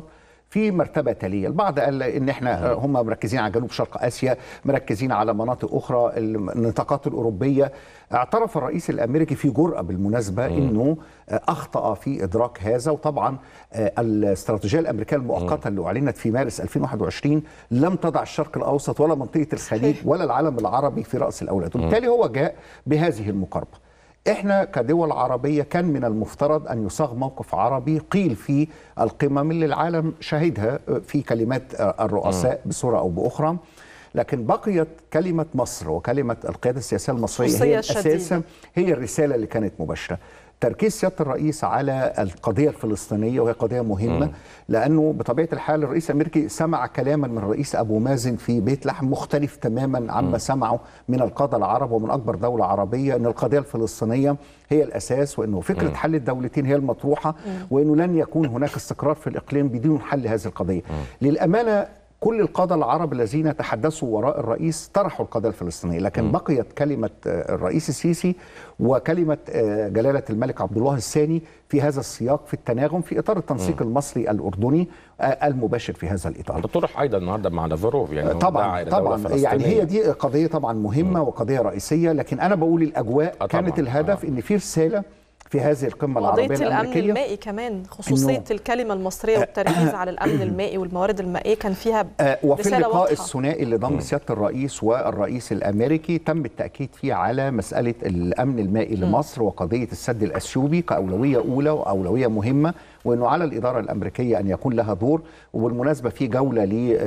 في مرتبه تاليه البعض قال ان احنا هم مركزين على جنوب شرق اسيا مركزين على مناطق اخرى النطاقات الاوروبيه اعترف الرئيس الامريكي في جرأه بالمناسبه انه اخطا في ادراك هذا وطبعا الاستراتيجيه الامريكيه المؤقته اللي اعلنت في مارس 2021 لم تضع الشرق الاوسط ولا منطقه الخليج ولا العالم العربي في راس الاولاد وبالتالي هو جاء بهذه المقاربه احنا كدول عربيه كان من المفترض ان يصاغ موقف عربي قيل في القمم اللي العالم شهدها في كلمات الرؤساء بصوره او باخرى لكن بقيت كلمه مصر وكلمه القياده السياسيه المصريه هي اساسا هي الرساله اللي كانت مباشره تركيز سياده الرئيس على القضيه الفلسطينيه وهي قضيه مهمه م. لانه بطبيعه الحال الرئيس الامريكي سمع كلاما من الرئيس ابو مازن في بيت لحم مختلف تماما عما سمعه من القاده العرب ومن اكبر دوله عربيه ان القضيه الفلسطينيه هي الاساس وانه فكره م. حل الدولتين هي المطروحه م. وانه لن يكون هناك استقرار في الاقليم بدون حل هذه القضيه. للامانه كل القادة العرب الذين تحدثوا وراء الرئيس طرحوا القضية الفلسطينية لكن م. بقيت كلمة الرئيس السيسي وكلمة جلالة الملك عبد الله الثاني في هذا السياق في التناغم في إطار التنسيق م. المصري الأردني المباشر في هذا الإطار تطرح أيضا النهاردة مع لافروف يعني طبعا طبعا يعني هي دي قضية طبعا مهمة م. وقضية رئيسية لكن أنا بقول الأجواء طبعًا. كانت الهدف آه. إن في رسالة في هذه القمه العربيه قضيه الامن المائي كمان خصوصيه الكلمه المصريه والتركيز على الامن المائي والموارد المائيه كان فيها وفي اللقاء واضحة. الثنائي اللي ضم سياده الرئيس والرئيس الامريكي تم التاكيد فيه على مساله الامن المائي لمصر وقضيه السد الاثيوبي كاولويه اولى واولويه مهمه وانه على الاداره الامريكيه ان يكون لها دور وبالمناسبه في جوله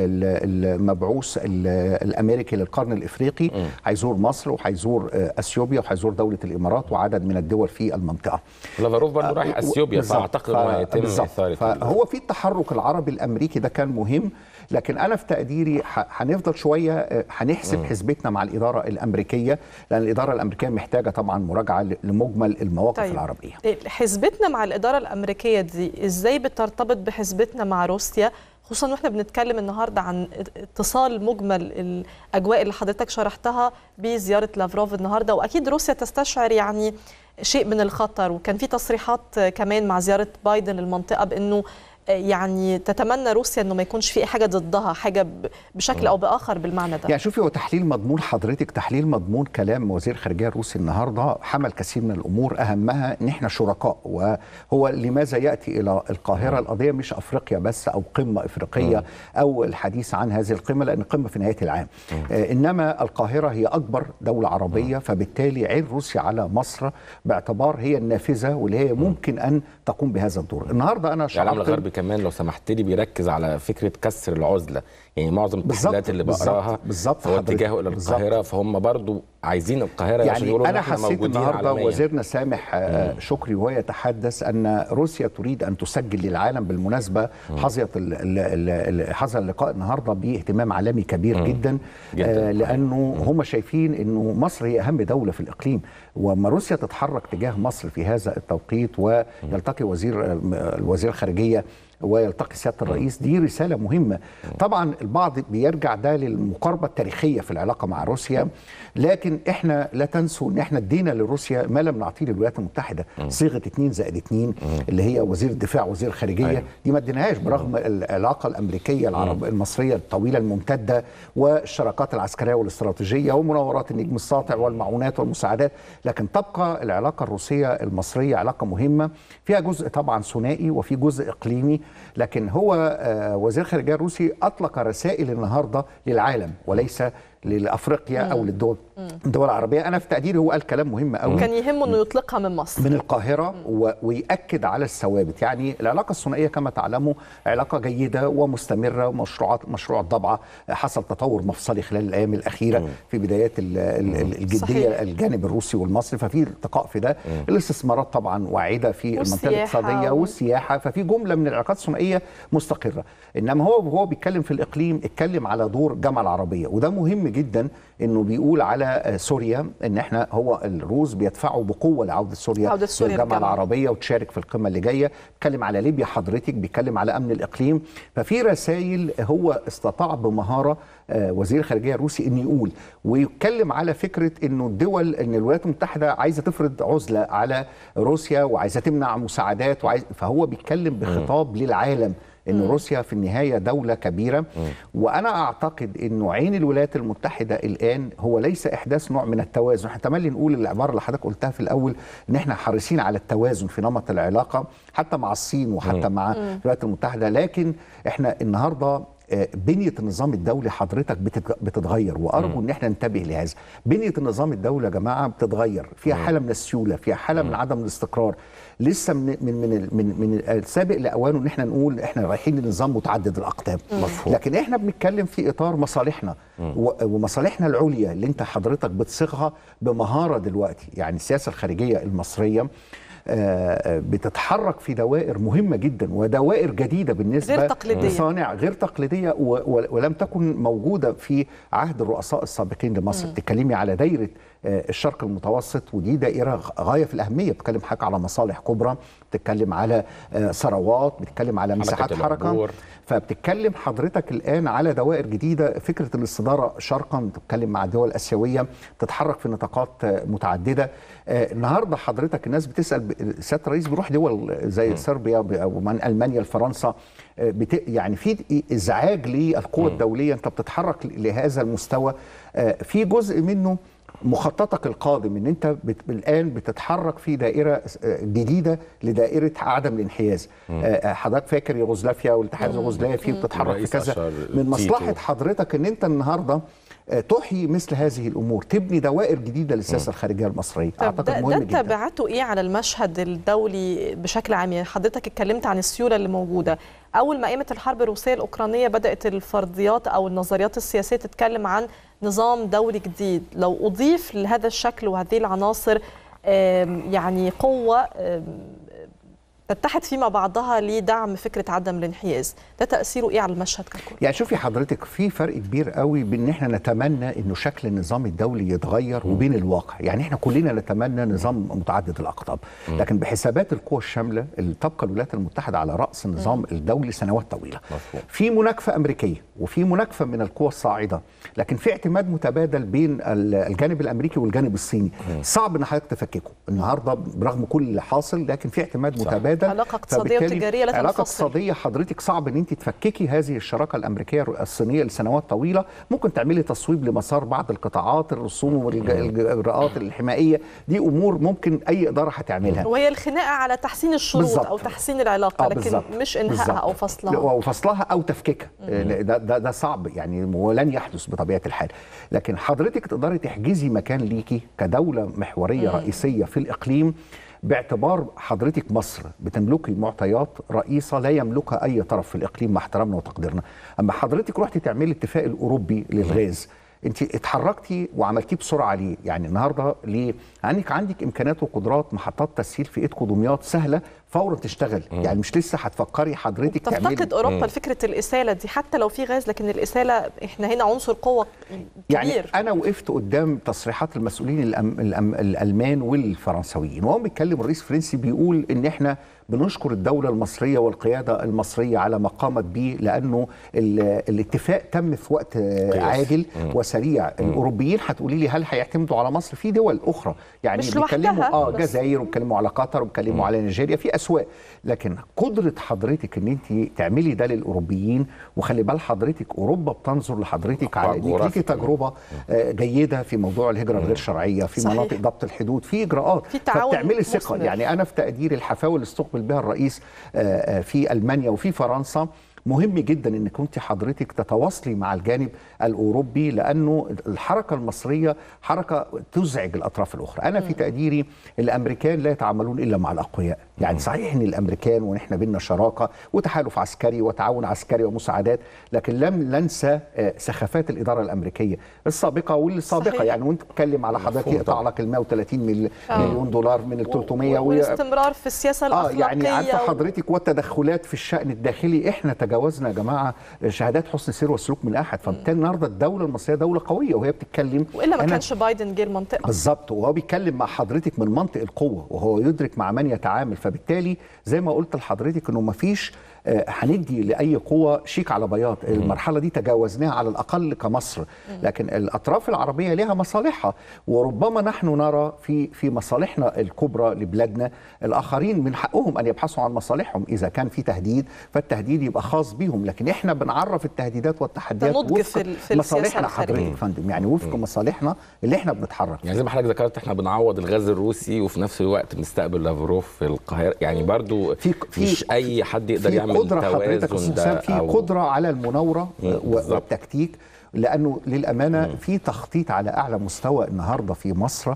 للمبعوث الامريكي للقرن الافريقي هيزور مصر وهيزور اثيوبيا وهيزور دوله الامارات وعدد من الدول في المنطقه. لافاروف برضه رايح اثيوبيا فاعتقد انه هيتم اثاره فهو في التحرك العربي الامريكي ده كان مهم لكن انا في تقديري هنفضل شويه هنحسب حسبتنا مع الاداره الامريكيه لان الاداره الامريكيه محتاجه طبعا مراجعه لمجمل المواقف طيب. العربيه. حسبتنا مع الاداره الامريكيه دي ازاي بترتبط بحسبتنا مع روسيا خصوصا واحنا بنتكلم النهارده عن اتصال مجمل الاجواء اللي حضرتك شرحتها بزياره لافروف النهارده واكيد روسيا تستشعر يعني شيء من الخطر وكان في تصريحات كمان مع زياره بايدن للمنطقه بانه يعني تتمنى روسيا انه ما يكونش في حاجه ضدها حاجه بشكل او باخر بالمعنى ده يعني شوفي هو تحليل مضمون حضرتك تحليل مضمون كلام وزير الخارجيه الروسي النهارده حمل كثير من الامور اهمها ان احنا شركاء وهو لماذا ياتي الى القاهره القضيه مش افريقيا بس او قمه افريقيه او الحديث عن هذه القمه لان القمه في نهايه العام آه انما القاهره هي اكبر دوله عربيه فبالتالي عين روسيا على مصر باعتبار هي النافذه واللي هي ممكن ان تقوم بهذا الدور النهارده انا شعرت العالم الغربي كمان لو سمحت لي بيركز على فكره كسر العزله يعني معظم التحليلات اللي بقراها بالظبط هو اتجاهه الى القاهره فهم برضو عايزين القاهره يعني عشان يقولوا انا حسيت النهارده وزيرنا سامح مم. شكري وهو يتحدث ان روسيا تريد ان تسجل للعالم بالمناسبه حظيت حظى اللقاء النهارده باهتمام عالمي كبير مم. جدا, جداً. آه لانه مم. هم شايفين انه مصر هي اهم دوله في الاقليم وما روسيا تتحرك تجاه مصر في هذا التوقيت ويلتقي وزير الوزير الخارجيه ويلتقي سياده الرئيس دي رساله مهمه طبعا البعض بيرجع ده للمقاربه التاريخيه في العلاقه مع روسيا لكن احنا لا تنسوا ان احنا ادينا لروسيا ما لم نعطيه للولايات المتحده صيغه 2 زائد 2 اللي هي وزير الدفاع وزير الخارجيه أيوة. دي ما اديناهاش برغم العلاقه الامريكيه العرب المصريه الطويله الممتده والشراكات العسكريه والاستراتيجيه ومناورات النجم الساطع والمعونات والمساعدات لكن تبقى العلاقه الروسيه المصريه علاقه مهمه فيها جزء طبعا ثنائي وفي جزء اقليمي لكن هو وزير الخارجيه الروسي اطلق رسائل النهارده للعالم وليس لافريقيا او للدول الدول العربيه انا في تقديري هو قال كلام مهم قوي كان يهمه انه يطلقها من مصر من القاهره و... وياكد على الثوابت يعني العلاقه الثنائيه كما تعلموا علاقه جيده ومستمره ومشروعات مشروع الضبعه حصل تطور مفصلي خلال الايام الاخيره م. في بدايات ال... ال... الجديه صحيح. الجانب الروسي والمصري ففي التقاء في ده م. الاستثمارات طبعا واعده في المنطقه الاقتصاديه و... والسياحه ففي جمله من العلاقات الثنائيه مستقره انما هو وهو بيتكلم في الاقليم اتكلم على دور الجامعه العربيه وده مهم جدا انه بيقول على سوريا ان احنا هو الروس بيدفعوا بقوه لعوده سوريا عودة سوريا للجامعه العربيه وتشارك في القمه اللي جايه بيتكلم على ليبيا حضرتك بيتكلم على امن الاقليم ففي رسائل هو استطاع بمهاره وزير الخارجيه الروسي انه يقول ويتكلم على فكره انه الدول ان الولايات المتحده عايزه تفرض عزله على روسيا وعايزه تمنع مساعدات وعايز فهو بيتكلم بخطاب للعالم ان مم. روسيا في النهايه دوله كبيره وانا اعتقد انه عين الولايات المتحده الان هو ليس احداث نوع من التوازن احنا تملي نقول العباره اللي حضرتك قلتها في الاول ان احنا حريصين على التوازن في نمط العلاقه حتى مع الصين وحتى مم. مع مم. الولايات المتحده لكن احنا النهارده آه، بنيه النظام الدولي حضرتك بتتغ- بتتغير وارجو ان احنا ننتبه لهذا بنيه النظام الدولي يا جماعه بتتغير فيها حاله من السيوله فيها حاله من عدم الاستقرار لسه من من من ال- من, من السابق لاوانه ان احنا نقول احنا رايحين لنظام متعدد الاقطاب مفهوم. لكن احنا بنتكلم في اطار مصالحنا و- ومصالحنا العليا اللي انت حضرتك بتصيغها بمهاره دلوقتي يعني السياسه الخارجيه المصريه آه، بتتحرك في دوائر مهمه جدا ودوائر جديده بالنسبه غير تقليدية. لصانع غير تقليديه و- و- ولم تكن موجوده في عهد الرؤساء السابقين لمصر مم. بتتكلمي على دايره آه، الشرق المتوسط ودي دائره غ- غايه في الاهميه بتتكلم حضرتك على مصالح كبرى بتتكلم على آه، ثروات بتتكلم على حركة مساحات حركه العبور. فبتتكلم حضرتك الان على دوائر جديده فكره الاستداره شرقا بتتكلم مع الدول الاسيويه بتتحرك في نطاقات آه، متعدده آه، النهارده حضرتك الناس بتسال ب- سياده الرئيس بيروح دول زي صربيا ب- او من المانيا لفرنسا آه، بت... يعني في ازعاج للقوى الدوليه انت بتتحرك لهذا المستوى آه، في جزء منه مخططك القادم ان انت بت... الان بتتحرك في دائره آه، جديده لدائره عدم الانحياز مم. آه، حضرتك فاكر يوغوسلافيا والاتحاد مم. اليوغوسلافي مم. بتتحرك في الرئيس كذا أشار من تيتو. مصلحه حضرتك ان انت النهارده آه، تحيي مثل هذه الامور تبني دوائر جديده للسياسه الخارجيه المصريه طب اعتقد ده, مهم ده جدا تبعته ايه على المشهد الدولي بشكل عام يعني حضرتك اتكلمت عن السيوله اللي موجوده اول ما قامت الحرب الروسيه الاوكرانيه بدات الفرضيات او النظريات السياسيه تتكلم عن نظام دولي جديد لو اضيف لهذا الشكل وهذه العناصر آم، يعني قوه آم، تتحد فيما بعضها لدعم فكره عدم الانحياز ده تاثيره ايه على المشهد ككل يعني شوفي حضرتك في فرق كبير قوي بين ان احنا نتمنى انه شكل النظام الدولي يتغير وبين الواقع يعني احنا كلنا نتمنى نظام متعدد الاقطاب لكن بحسابات القوى الشامله اللي تبقى الولايات المتحده على راس النظام الدولي سنوات طويله في مناكفه امريكيه وفي مناكفه من القوى الصاعده لكن في اعتماد متبادل بين ال- الجانب الامريكي والجانب الصيني صعب ان حضرتك تفككه النهارده برغم كل اللي حاصل لكن في اعتماد صح. متبادل علاقة اقتصادية فبالتالي وتجارية لا علاقه تنفصل. اقتصاديه حضرتك صعب ان انت تفككي هذه الشراكه الامريكيه الصينيه لسنوات طويله ممكن تعملي تصويب لمسار بعض القطاعات الرسوم والاجراءات الحمائيه دي امور ممكن اي اداره هتعملها وهي الخناقه على تحسين الشروط بالظبط. او تحسين العلاقه آه، لكن بالظبط. مش انهائها بالظبط. او فصلها او فصلها او تفكيكها ده, ده ده صعب يعني ولن يحدث بطبيعه الحال لكن حضرتك تقدري تحجزي مكان ليكي كدوله محوريه مم. رئيسيه في الاقليم باعتبار حضرتك مصر بتملكي معطيات رئيسه لا يملكها اي طرف في الاقليم مع احترامنا وتقديرنا اما حضرتك رحتي تعملي الاتفاق الاوروبي للغاز انت اتحركتي وعملتيه بسرعه ليه؟ يعني النهارده ليه؟ عندك عندك امكانيات وقدرات محطات تسهيل في ايدكم دمياط سهله فورا تشتغل، يعني مش لسه هتفكري حضرتك تعملي تفتقد اوروبا لفكره الاساله دي حتى لو في غاز لكن الاساله احنا هنا عنصر قوه يعني كبير انا وقفت قدام تصريحات المسؤولين الأم الأم الالمان والفرنسويين وهو بيتكلم الرئيس الفرنسي بيقول ان احنا بنشكر الدوله المصريه والقياده المصريه على ما قامت به لانه ال- الاتفاق تم في وقت آه، قياس. عاجل مم. وسريع الاوروبيين هتقولي لي هل هيعتمدوا على مصر في دول اخرى يعني مش بيتكلموا لوحدها اه بس. جزائر وبيتكلموا على قطر وبيتكلموا على نيجيريا في اسواق لكن قدره حضرتك ان انت تعملي ده للاوروبيين وخلي بال حضرتك اوروبا بتنظر لحضرتك على انك جغرافي ليكي تجربه آه، جيده في موضوع الهجره الغير شرعيه في صحيح. مناطق ضبط الحدود في اجراءات في تعاون فبتعملي ثقه مثمر. يعني انا في تقديري الحفاوه اللي استقبل بها الرئيس آه، آه، في المانيا وفي فرنسا مهم جدا ان كنت حضرتك تتواصلي مع الجانب الاوروبي لانه الحركه المصريه حركه تزعج الاطراف الاخرى انا في تقديري الامريكان لا يتعاملون الا مع الاقوياء يعني صحيح ان الامريكان ونحن بينا شراكه وتحالف عسكري وتعاون عسكري ومساعدات لكن لم ننسى آه، سخافات الاداره الامريكيه السابقه والسابقه صحيح. يعني وانت بتتكلم على حضرتك مفهوم يقطع طبعاً. لك ال 130 مل- آه. مليون دولار من ال 300 و- والاستمرار في السياسه اه الاخلاقيه يعني عارفه و- حضرتك والتدخلات في الشان الداخلي احنا تجاوزنا يا جماعه شهادات حسن السير والسلوك من احد فبالتالي النهارده الدوله المصريه دوله قويه وهي بتتكلم والا ما أنا- كانش بايدن جه المنطقه بالظبط وهو بيتكلم مع حضرتك من منطق القوه وهو يدرك مع من يتعامل فبالتالي زي ما قلت لحضرتك انه ما فيش هندي لاي قوه شيك على بياض المرحله دي تجاوزناها على الاقل كمصر لكن الاطراف العربيه لها مصالحها وربما نحن نرى في في مصالحنا الكبرى لبلادنا الاخرين من حقهم ان يبحثوا عن مصالحهم اذا كان في تهديد فالتهديد يبقى خاص بيهم لكن احنا بنعرف التهديدات والتحديات وفق في, في مصالحنا حضرتك فندم يعني وفق مصالحنا اللي احنا بنتحرك يعني زي ما حضرتك ذكرت احنا بنعوض الغاز الروسي وفي نفس الوقت بنستقبل لافروف في القاهره يعني برضو في مش اي حد يقدر يعمل قدرة توازن ده في أو قدره على المناوره والتكتيك لانه للامانه في تخطيط على اعلى مستوى النهارده في مصر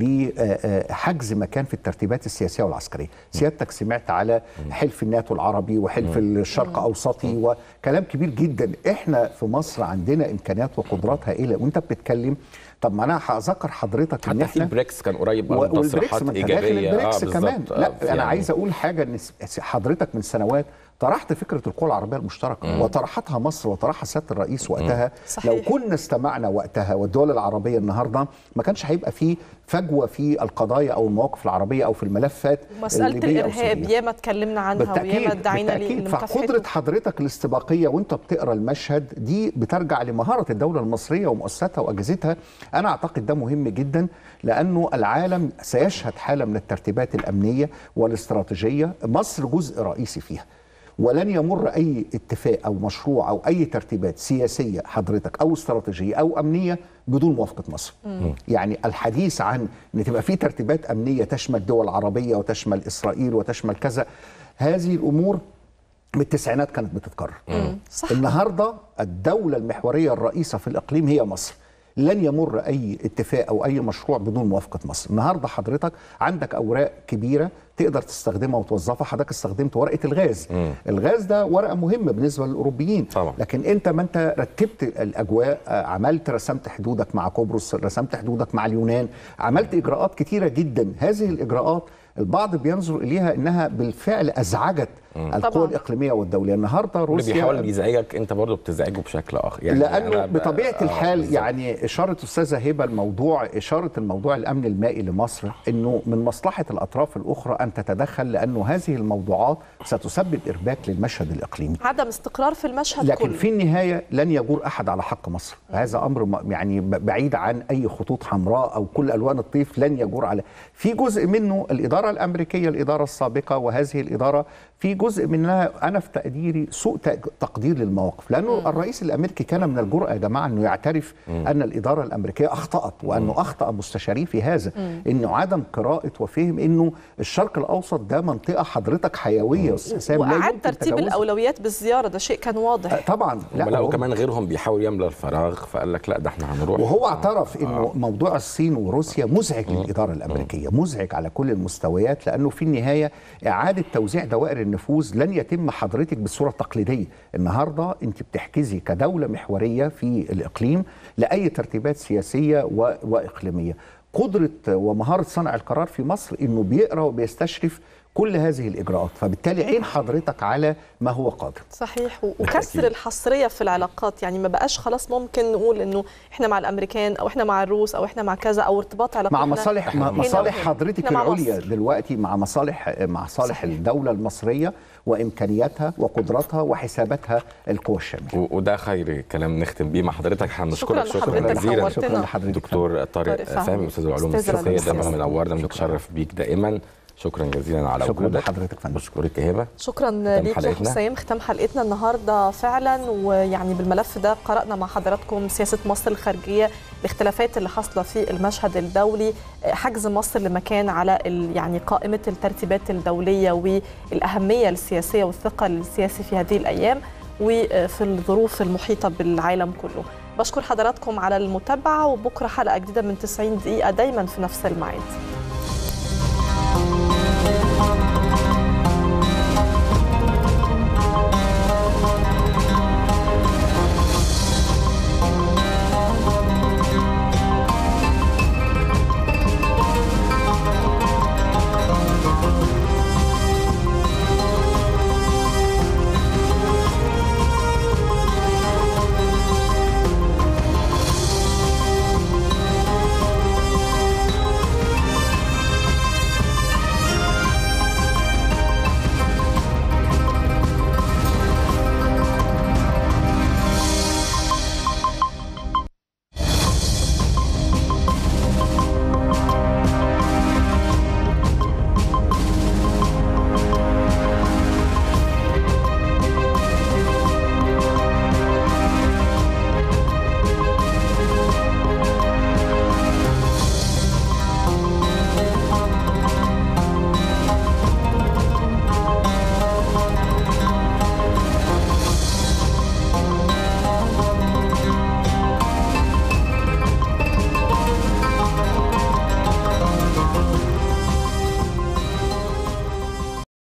لحجز مكان في الترتيبات السياسيه والعسكريه، سيادتك سمعت على حلف الناتو العربي وحلف الشرق اوسطي وكلام كبير جدا، احنا في مصر عندنا امكانيات وقدرات هائله وانت بتتكلم طب ما انا هذكر حضرتك ان احنا البريكس كان قريب من تصريحات ايجابيه البريكس آه كمان لا آه انا عايز اقول حاجه ان حضرتك من سنوات طرحت فكره القوى العربيه المشتركه مم. وطرحتها مصر وطرحها سياده الرئيس وقتها صحيح. لو كنا استمعنا وقتها والدول العربيه النهارده ما كانش هيبقى في فجوه في القضايا او المواقف العربيه او في الملفات مساله الارهاب ياما اتكلمنا عنها وياما ادعينا فقدره حضرتك الاستباقيه وانت بتقرا المشهد دي بترجع لمهاره الدوله المصريه ومؤسساتها واجهزتها انا اعتقد ده مهم جدا لانه العالم سيشهد حاله من الترتيبات الامنيه والاستراتيجيه مصر جزء رئيسي فيها ولن يمر اي اتفاق او مشروع او اي ترتيبات سياسيه حضرتك او استراتيجيه او امنيه بدون موافقه مصر. مم. يعني الحديث عن ان تبقى في ترتيبات امنيه تشمل دول عربيه وتشمل اسرائيل وتشمل كذا هذه الامور من التسعينات كانت بتتكرر. صح. النهارده الدوله المحوريه الرئيسه في الاقليم هي مصر. لن يمر اي اتفاق او اي مشروع بدون موافقه مصر النهارده حضرتك عندك اوراق كبيره تقدر تستخدمها وتوظفها حضرتك استخدمت ورقه الغاز مم. الغاز ده ورقه مهمه بالنسبه للاوروبيين طبعا. لكن انت ما انت رتبت الاجواء عملت رسمت حدودك مع قبرص رسمت حدودك مع اليونان عملت اجراءات كتيره جدا هذه الاجراءات البعض بينظر اليها انها بالفعل ازعجت القوى الاقليميه والدوليه النهارده اللي روسيا بيحاول يزعجك انت برضه بتزعجه بشكل اخر يعني لانه بطبيعه الحال يعني اشاره استاذه هبه الموضوع اشاره الموضوع الامن المائي لمصر انه من مصلحه الاطراف الاخرى ان تتدخل لانه هذه الموضوعات ستسبب ارباك للمشهد الاقليمي عدم استقرار في المشهد لكن كله في النهايه لن يجور احد على حق مصر هذا امر يعني بعيد عن اي خطوط حمراء او كل الوان الطيف لن يجور على في جزء منه الاداره الامريكيه الاداره السابقه وهذه الاداره في جزء منها انا في تقديري سوء تقدير للمواقف لانه مم. الرئيس الامريكي كان من الجرأه يا جماعه انه يعترف مم. ان الاداره الامريكيه اخطات وانه مم. اخطا مستشاريه في هذا مم. انه عدم قراءه وفهم انه الشرق الاوسط ده منطقه حضرتك حيويه واعاد ترتيب الاولويات بالزياره ده شيء كان واضح طبعا لا لقوا كمان غيرهم بيحاول يملى الفراغ فقال لك لا ده احنا هنروح وهو اعترف انه آه. موضوع الصين وروسيا مزعج مم. للاداره الامريكيه مزعج على كل المستويات لانه في النهايه اعاده توزيع دوائر النفوذ لن يتم حضرتك بالصوره التقليديه النهارده انت بتحجزي كدوله محوريه في الاقليم لاي ترتيبات سياسيه و... واقليميه قدره ومهاره صنع القرار في مصر انه بيقرا وبيستشرف كل هذه الاجراءات فبالتالي عين حضرتك على ما هو قادر صحيح وكسر الحصريه في العلاقات يعني ما بقاش خلاص ممكن نقول انه احنا مع الامريكان او احنا مع الروس او احنا مع كذا او ارتباط علاقات مع مصالح مع مصالح حضرتك العليا دلوقتي مع مصالح مع صالح صحيح. الدوله المصريه وامكانياتها وقدراتها وحساباتها القوى الشامله وده خير كلام نختم بيه مع حضرتك احنا بنشكرك شكرا جزيلا شكرا لحضرتك دكتور طارق فهمي استاذ العلوم السياسيه دايما منورنا بنتشرف بيك دائما شكرا جزيلا على شكرا وجودك لحضرتك فندم بشكرك يا هبه شكرا ليك يا حسام ختام حلقتنا النهارده فعلا ويعني بالملف ده قرانا مع حضراتكم سياسه مصر الخارجيه الاختلافات اللي حاصله في المشهد الدولي حجز مصر لمكان على يعني قائمه الترتيبات الدوليه والاهميه السياسيه والثقه السياسي في هذه الايام وفي الظروف المحيطه بالعالم كله بشكر حضراتكم على المتابعه وبكره حلقه جديده من 90 دقيقه دايما في نفس الميعاد